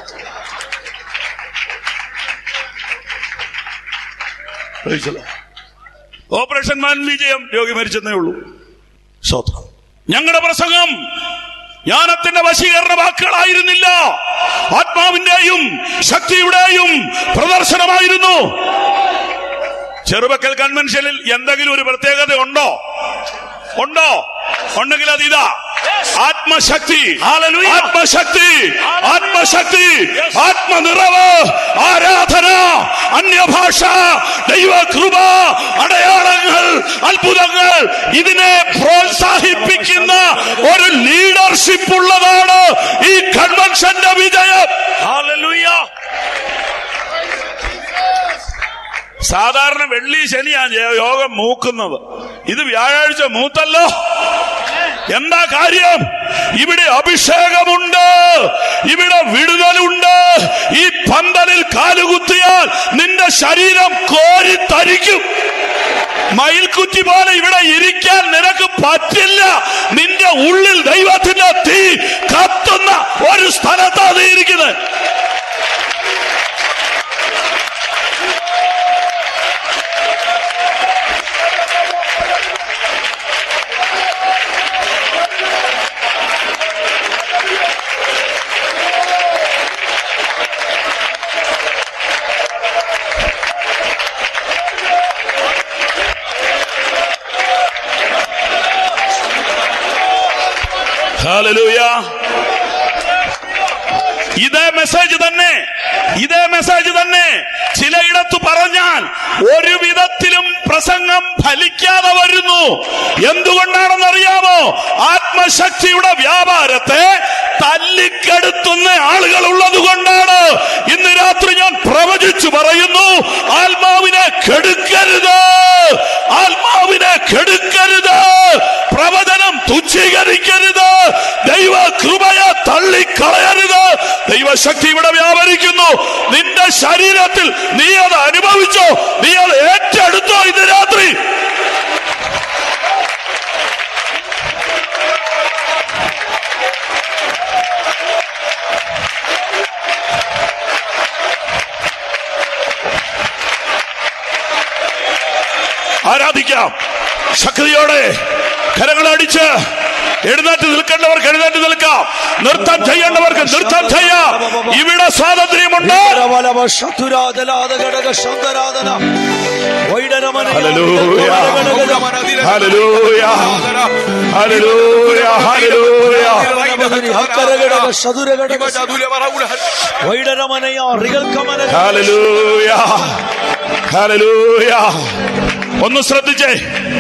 operation മാൻ വിജയം രോഗി മരിച്ചെന്നേ ഉള്ളൂ സ്വത്രം ഞങ്ങളുടെ പ്രസംഗം ജ്ഞാനത്തിന്റെ വശീകരണ വാക്കുകളായിരുന്നില്ല ആത്മാവിന്റെയും ശക്തിയുടെയും പ്രദർശനമായിരുന്നു ചെറുപക്കൽ കൺവെൻഷനിൽ എന്തെങ്കിലും ഒരു പ്രത്യേകത ഉണ്ടോ ഉണ്ടോ ഉണ്ടെങ്കിൽ അത് ഇതാ ആത്മശക്തി Hallelujah. ആത്മശക്തി ആത്മശക്തി ആത്മനിറവ് ആരാധന അന്യഭാഷ ദൈവകൃപ അടയാളങ്ങൾ അത്ഭുതങ്ങൾ ഇതിനെ പ്രോത്സാഹിപ്പിക്കുന്ന ഒരു ലീഡർഷിപ്പ് ഉള്ളതാണ് ഈ കൺവെൻഷന്റെ വിജയം Hallelujah. സാധാരണ വെള്ളി ശനിയാണ് യോഗം മൂക്കുന്നത് ഇത് വ്യാഴാഴ്ച മൂത്തല്ലോ എന്താ കാര്യം ഇവിടെ അഭിഷേകമുണ്ട് ഇവിടെ വിടുതലുണ്ട് ഈ പന്തലിൽ കാലുകുത്തിയാൽ നിന്റെ ശരീരം കോരിത്തരിക്കും മയിൽക്കുറ്റി പോലെ ഇവിടെ ഇരിക്കാൻ നിനക്ക് പറ്റില്ല നിന്റെ ഉള്ളിൽ ദൈവത്തിന്റെ തീ കത്തുന്ന ഒരു സ്ഥലത്താണ് നീ ഇരിക്കുന്നത് ഹല്ലേലൂയ ഇതേ മെസ്സേജ് തന്നെ ഇതേ മെസ്സേജ് തന്നെ ചിലയിടത്ത് പറഞ്ഞാൽ ഒരു വിധത്തിലും പ്രസംഗം ഫലിക്കാതെ വരുന്നു എന്തുകൊണ്ടാണെന്നറിയാമോ ആത്മശക്തിയുടെ വ്യാപാരത്തെ തല്ലിക്കെടുത്തുന്ന ആളുകൾ ഉള്ളത് കൊണ്ടാണ് ഇന്ന് രാത്രി ഞാൻ പ്രവചിച്ചു പറയുന്നു ആത്മാവിനെ കെടുക്കരുത് ആത്മാവിനെ കെടുക്കരുത് പ്രവചനം തുച്ഛീകരിക്കരുത് ദൈവ കൃപയെ തള്ളിക്കളയരുത് ദൈവശക്തി ഇവിടെ വ്യാപരിക്കുന്നു നിന്റെ ശരീരത്തിൽ നീ അത് അനുഭവിച്ചോ നീ അത് ഏറ്റെടുത്തോ ഇന്ന് രാത്രി ആരാധിക്കാം ശക്തിയോടെ കരങ്ങളടിച്ച് എഴുന്നേറ്റ് നിൽക്കേണ്ടവർക്ക് എഴുന്നേറ്റ് നിൽക്കാം നൃത്തം ചെയ്യേണ്ടവർക്ക് നൃത്തം ചെയ്യാം ഇവിടെ സ്വാതന്ത്ര്യമുണ്ട് വൈഡരവലവ ശതുരാദലാദ ഘടക ശബ്ദരാധന. വൈഡരമനയ ഹല്ലേലൂയ. ഋഗൽക്കമനഗദ. ഹല്ലേലൂയ. ഹല്ലേലൂയ. ഹല്ലേലൂയ. വൈഡരമനി ഹക്കരഘടക ശതുരഘടക വൈഡരമനയ ഋഗൽക്കമന ഹല്ലേലൂയ. ഹല്ലേലൂയ. ഒന്ന് ശ്രദ്ധിച്ചേ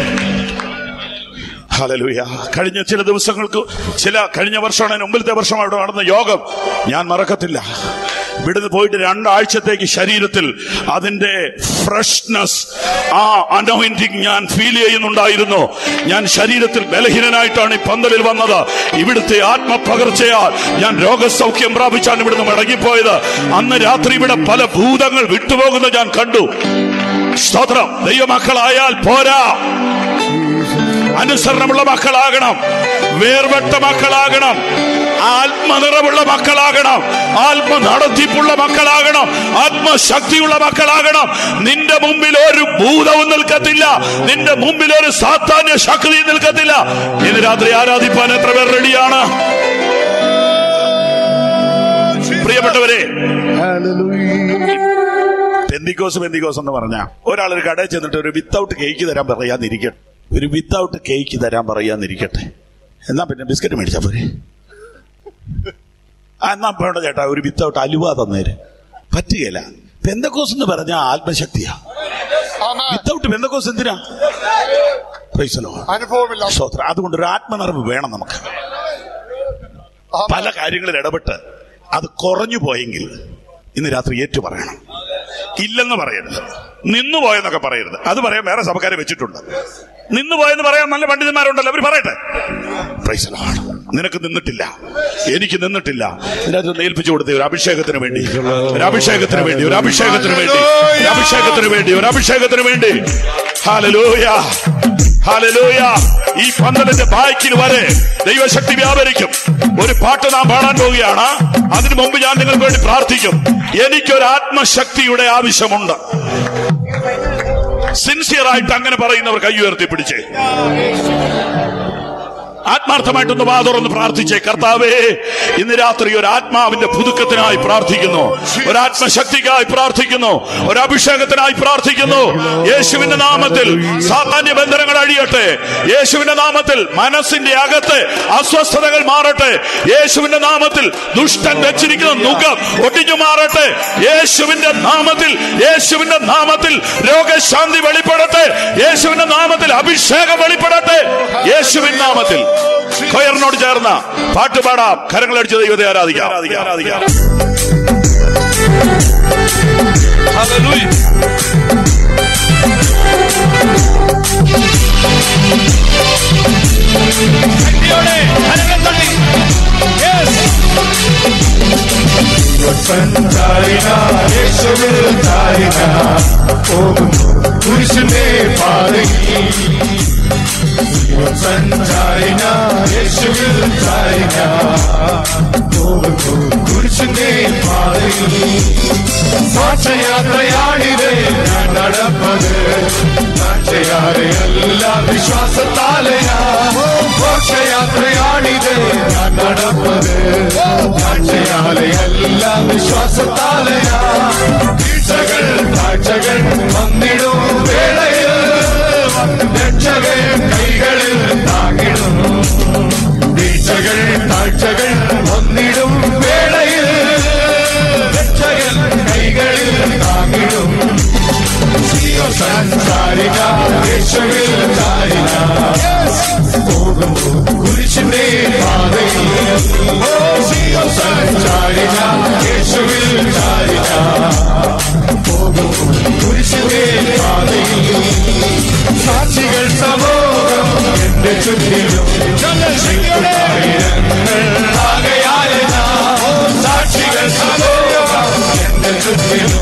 ഹല്ലേലൂയ കഴിഞ്ഞ ചില ദിവസങ്ങൾക്ക് ചില കഴിഞ്ഞ വർഷമാണ് അതിന് മുമ്പിലത്തെ വർഷം അവിടെ നടന്ന യോഗം ഞാൻ മറക്കത്തില്ല ഇവിടുന്ന് പോയിട്ട് രണ്ടാഴ്ചത്തേക്ക് ശരീരത്തിൽ അതിന്റെ ഫ്രഷ്നെസ് ആ അനോയിന്റിങ് ഞാൻ ഫീൽ ചെയ്യുന്നുണ്ടായിരുന്നു ഞാൻ ശരീരത്തിൽ ബലഹീനനായിട്ടാണ് ഈ പന്തലിൽ വന്നത് ഇവിടുത്തെ ആത്മപകർച്ചയാൽ ഞാൻ രോഗസൗഖ്യം പ്രാപിച്ചാണ് ഇവിടുന്ന് മടങ്ങിപ്പോയത് അന്ന് രാത്രി ഇവിടെ പല ഭൂതങ്ങൾ വിട്ടുപോകുന്നത് ഞാൻ കണ്ടു സ്തോത്രം ദൈവമക്കളായാൽ പോരാ അനുസരണമുള്ള മക്കളാകണം വേർപെട്ട മക്കളാകണം ആത്മനിറവുള്ള മക്കളാകണം ആത്മ നടത്തിപ്പുള്ള മക്കളാകണം ആത്മശക്തിയുള്ള മക്കളാകണം നിന്റെ മുമ്പിൽ ഒരു ഭൂതവും നിൽക്കത്തില്ല നിന്റെ മുമ്പിൽ ഒരു സാത്താന്യ ശക്തി നിൽക്കത്തില്ല ഇന്ന് രാത്രി ആരാധിപ്പാൻ എത്ര പേർ റെഡിയാണ് പ്രിയപ്പെട്ടവരെ പെന്തിക്കോസ് പെന്തിക്കോസ് എന്ന് പറഞ്ഞ ഒരാൾ ഒരു കടയിൽ ചെന്നിട്ട് ഒരു വിത്തൗട്ട് കേക്ക് തരാൻ പറയാന്നിരിക്കട്ടെ ഒരു വിത്തൗട്ട് കേക്ക് തരാൻ പറയാന്നിരിക്കട്ടെ എന്നാ പിന്നെ ബിസ്ക്കറ്റ് മേടിച്ചാ പോരെ ആ എന്നാ വേണ്ട ചേട്ടാ ഒരു വിത്തൗട്ട് അലുവ തന്നേര് പറ്റുകയില്ല പെന്തക്കോസ് എന്ന് പറഞ്ഞ ആത്മശക്തിയാ വിത്തൗട്ട് പെന്തക്കോസ് എന്തിനാ പ്രൈസലോ അനുഭവമില്ല സ്തോത്രം അതുകൊണ്ട് ഒരു ആത്മനിറവ് വേണം നമുക്ക് പല കാര്യങ്ങളിൽ ഇടപെട്ട് അത് കുറഞ്ഞു പോയെങ്കിൽ ഇന്ന് രാത്രി ഏറ്റു പറയണം ഇല്ലെന്ന് പറയരുത് നിന്നു പോയെന്നൊക്കെ പറയരുത് അത് പറയാൻ വേറെ സഭക്കാരെ വെച്ചിട്ടുണ്ട് നിന്നു പോയെന്ന് പറയാൻ നല്ല പണ്ഡിതന്മാരുണ്ടല്ലോ അവർ പറയട്ടെ Praise the Lord. നിനക്ക് നിന്നിട്ടില്ല എനിക്ക് നിന്നിട്ടില്ല ഇതിനകത്ത് ഏൽപ്പിച്ചു കൊടുത്തേ ഒരു അഭിഷേകത്തിന് വേണ്ടി ഒരു അഭിഷേകത്തിന് വേണ്ടി ഒരു അഭിഷേകത്തിന് വേണ്ടി ഒരു അഭിഷേകത്തിന് വേണ്ടി ഒരു അഭിഷേകത്തിന് വേണ്ടി ഹാലലൂയ ഹാലലൂയ ഈ പന്തലിന്റെ ബാക്കിൽ വരെ ദൈവശക്തി വ്യാപരിക്കും ഒരു പാട്ട് നാം പാടാൻ പോവുകയാണ് അതിനു മുമ്പ് ഞാൻ നിങ്ങൾക്ക് വേണ്ടി പ്രാർത്ഥിക്കും എനിക്കൊരു ആത്മശക്തിയുടെ ആവശ്യമുണ്ട് സിൻസിയർ ആയിട്ട് അങ്ങനെ പറയുന്നവർ കൈ ഉയർത്തി പിടിച്ചേ ആത്മാർത്ഥമായിട്ടൊന്ന് വാ തുറന്ന് പ്രാർത്ഥിച്ചേ കർത്താവേ ഇന്ന് രാത്രി ഒരു ആത്മാവിന്റെ പുതുക്കത്തിനായി പ്രാർത്ഥിക്കുന്നു ഒരു ആത്മശക്തിക്കായി പ്രാർത്ഥിക്കുന്നു ഒരു അഭിഷേകത്തിനായി പ്രാർത്ഥിക്കുന്നു യേശുവിന്റെ നാമത്തിൽ സാധാന്യ ബന്ധനങ്ങൾ അഴിയട്ടെ യേശുവിന്റെ നാമത്തിൽ മനസ്സിന്റെ അകത്ത് അസ്വസ്ഥതകൾ മാറട്ടെ യേശുവിന്റെ നാമത്തിൽ ദുഷ്ടൻ വെച്ചിരിക്കുന്ന മുഖം ഒട്ടിഞ്ഞു മാറട്ടെ യേശുവിന്റെ നാമത്തിൽ യേശുവിന്റെ നാമത്തിൽ രോഗശാന്തി വെളിപ്പെടട്ടെ യേശുവിന്റെ നാമത്തിൽ അഭിഷേകം വെളിപ്പെടട്ടെ യേശുവിൻ നാമത്തിൽ കൊയറിനോട് ചേർന്ന പാട്ടുപാടാം കരങ്ങളടിച്ച് ദൈവത്തെ ആരാധിക്കാം ആരാധിക്കാം പുരുഷന്റെ പാതയിൽ സഞ്ചാരിന യേശുവിൽ ചാരിന കുരിശിന്റെ പാതയിൽ സാക്ഷയാത്രയാണിത് ഞാൻ നടപ്പത് സാക്ഷയാറയല്ല വിശ്വാസത്താലയാ മോക്ഷയാത്രയാണിത് ഞാൻ നടപ്പത് സാക്ഷയാലയല്ല വിശ്വാസത്താലയാ വീഴ്ചകൾ താഴ്ചകൾ വന്നിടും വേളയിൽ രക്ഷകൾ കൈകളിൽ താങ്ങിടും വീഴ്ചകൾ താഴ്ചകൾ വന്നിടും വേളയിൽ രക്ഷകൾ കൈകളിൽ താങ്ങിടും സിയോ സഞ്ചാരിക യേശുവിൽ ചാരിക പോകും കുരിശിന്റെ പാതയിൽ ഓ സിയോ സഞ്ചാരിക യേശുവിൽ ചാരിക പോകും കുരിശിന്റെ പാതയിൽ സാക്ഷികൾ സമൂഹം എന്റെ ചുറ്റിലും ആയിരങ്ങൾ ആകയാൽ ഞാൻ സാക്ഷികൾ സമൂഹം എന്റെ ചുറ്റിലും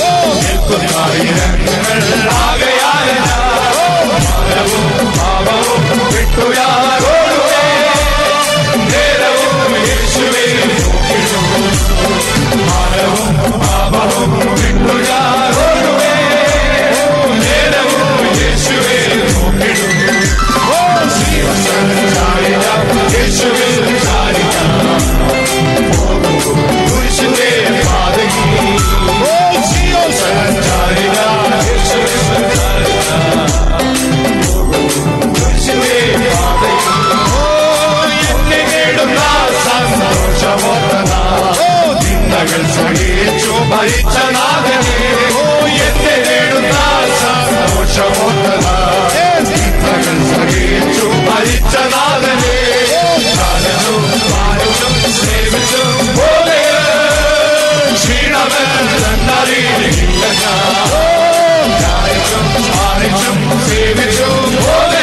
ആയിരങ്ങൾ ആകയാൽ ഞാനും പാപവും വിട്ടുയാറോടുവേ നേരവും യേശുവേ നോക്കിടും മാനവും പാപവും വിട്ടുയാറോടുവേ നേരവും യേശുവേ നോക്കിടും ഓ ശിവസഞ്ചാരിക യേശുവേ ചാരിക കുരിശിന്റെ പാതയിൽ ഓ ശിവസഞ്ചാരിക യേശുവേ കുരിശിന്റെ പാതയിൽ ഓ എന്നെ നേടുന്ന സന്തോഷമോർത്തന നിന്നകൾ സഹിച്ചു ഭരിച്ച നാഥനെ ഓ എന്നെ നേടുന്ന സന്തോഷമോർത്തന നിന്നകൾ സഹിച്ചു ഭരിച്ച നാഥനെ കാലനും മാനുഷും സേവിച്ചു പോലെ ക്ഷീണമെന്നറിയില്ല ഞാനും മാനിച്ചും സേവിച്ചു പോലെ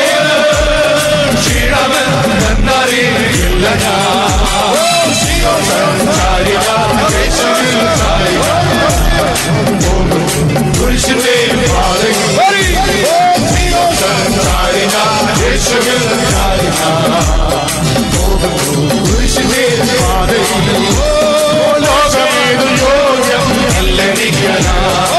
ക്ഷീണമെന്നറിയില്ല ഞാൻ സഞ്ചാരിക യേശുവിൽ ചാരിക കുരിശിന്റെ പാതയിൽ സഞ്ചാരിക യേശുവിൽ ചാരിക കുരിശിന്റെ പാതയിൽ ലോകമേതു യോഗ്യം അല്ലെനിക്കല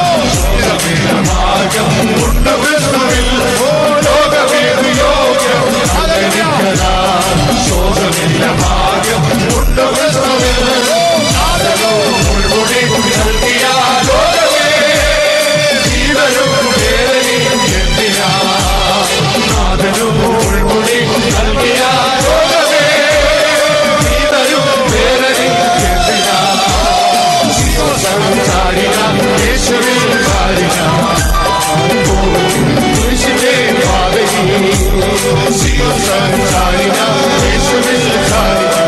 മാർഗം ഉണ്ട് വിഷ്ണുവിൽ ലോകമേതു യോഗ്യം അല്ലെനിക്കല ശോകമില്ല ഭാഗ്യം ഉണ്ട് വിഷ്ണുവിൽ നാദനോ മുൾമുടി നൽകിയ ലോകമേ ജീവനും വേദനയും എന്തിനാ നാദനോ മുൾമുടി നൽകിയ ലോകമേ ജീവനും വേദനയും എന്തിനാ സഞ്ചാരിക യേശുവിൽ ചാരിക കുരിശിന്റെ പാതയിൽ സഞ്ചാരിക യേശുവിൽ ചാരിക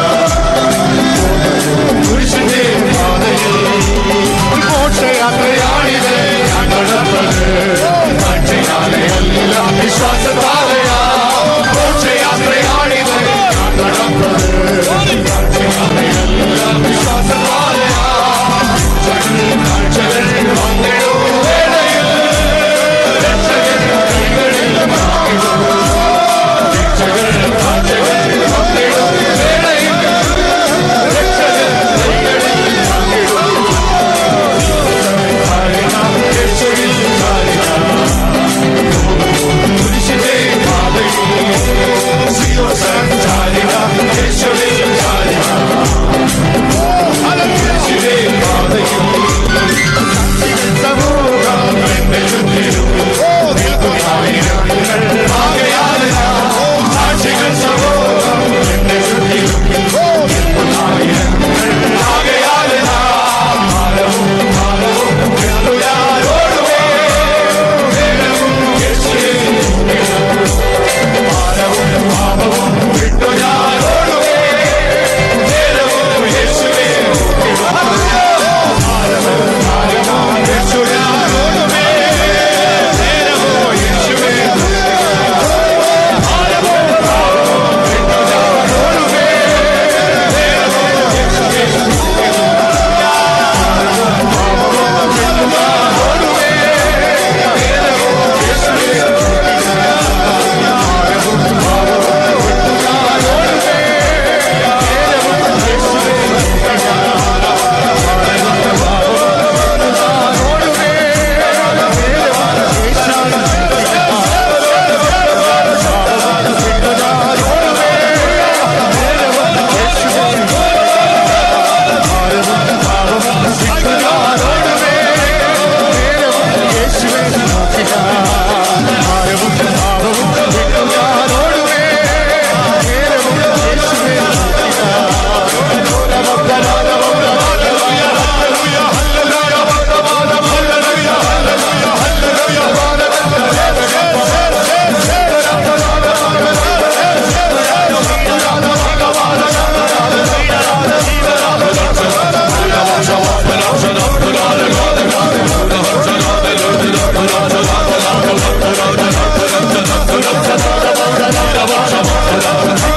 കുരിശിന്റെ പാതയിൽ മോക്ഷയാത്രയാണിത് ഞാൻ നടപ്പത് സാക്ഷിയാലയല്ല വിശ്വാസത്താലയാ മോക്ഷയാത്രയാണിത് ഞാൻ നടപ്പത് വർഷമാരാധന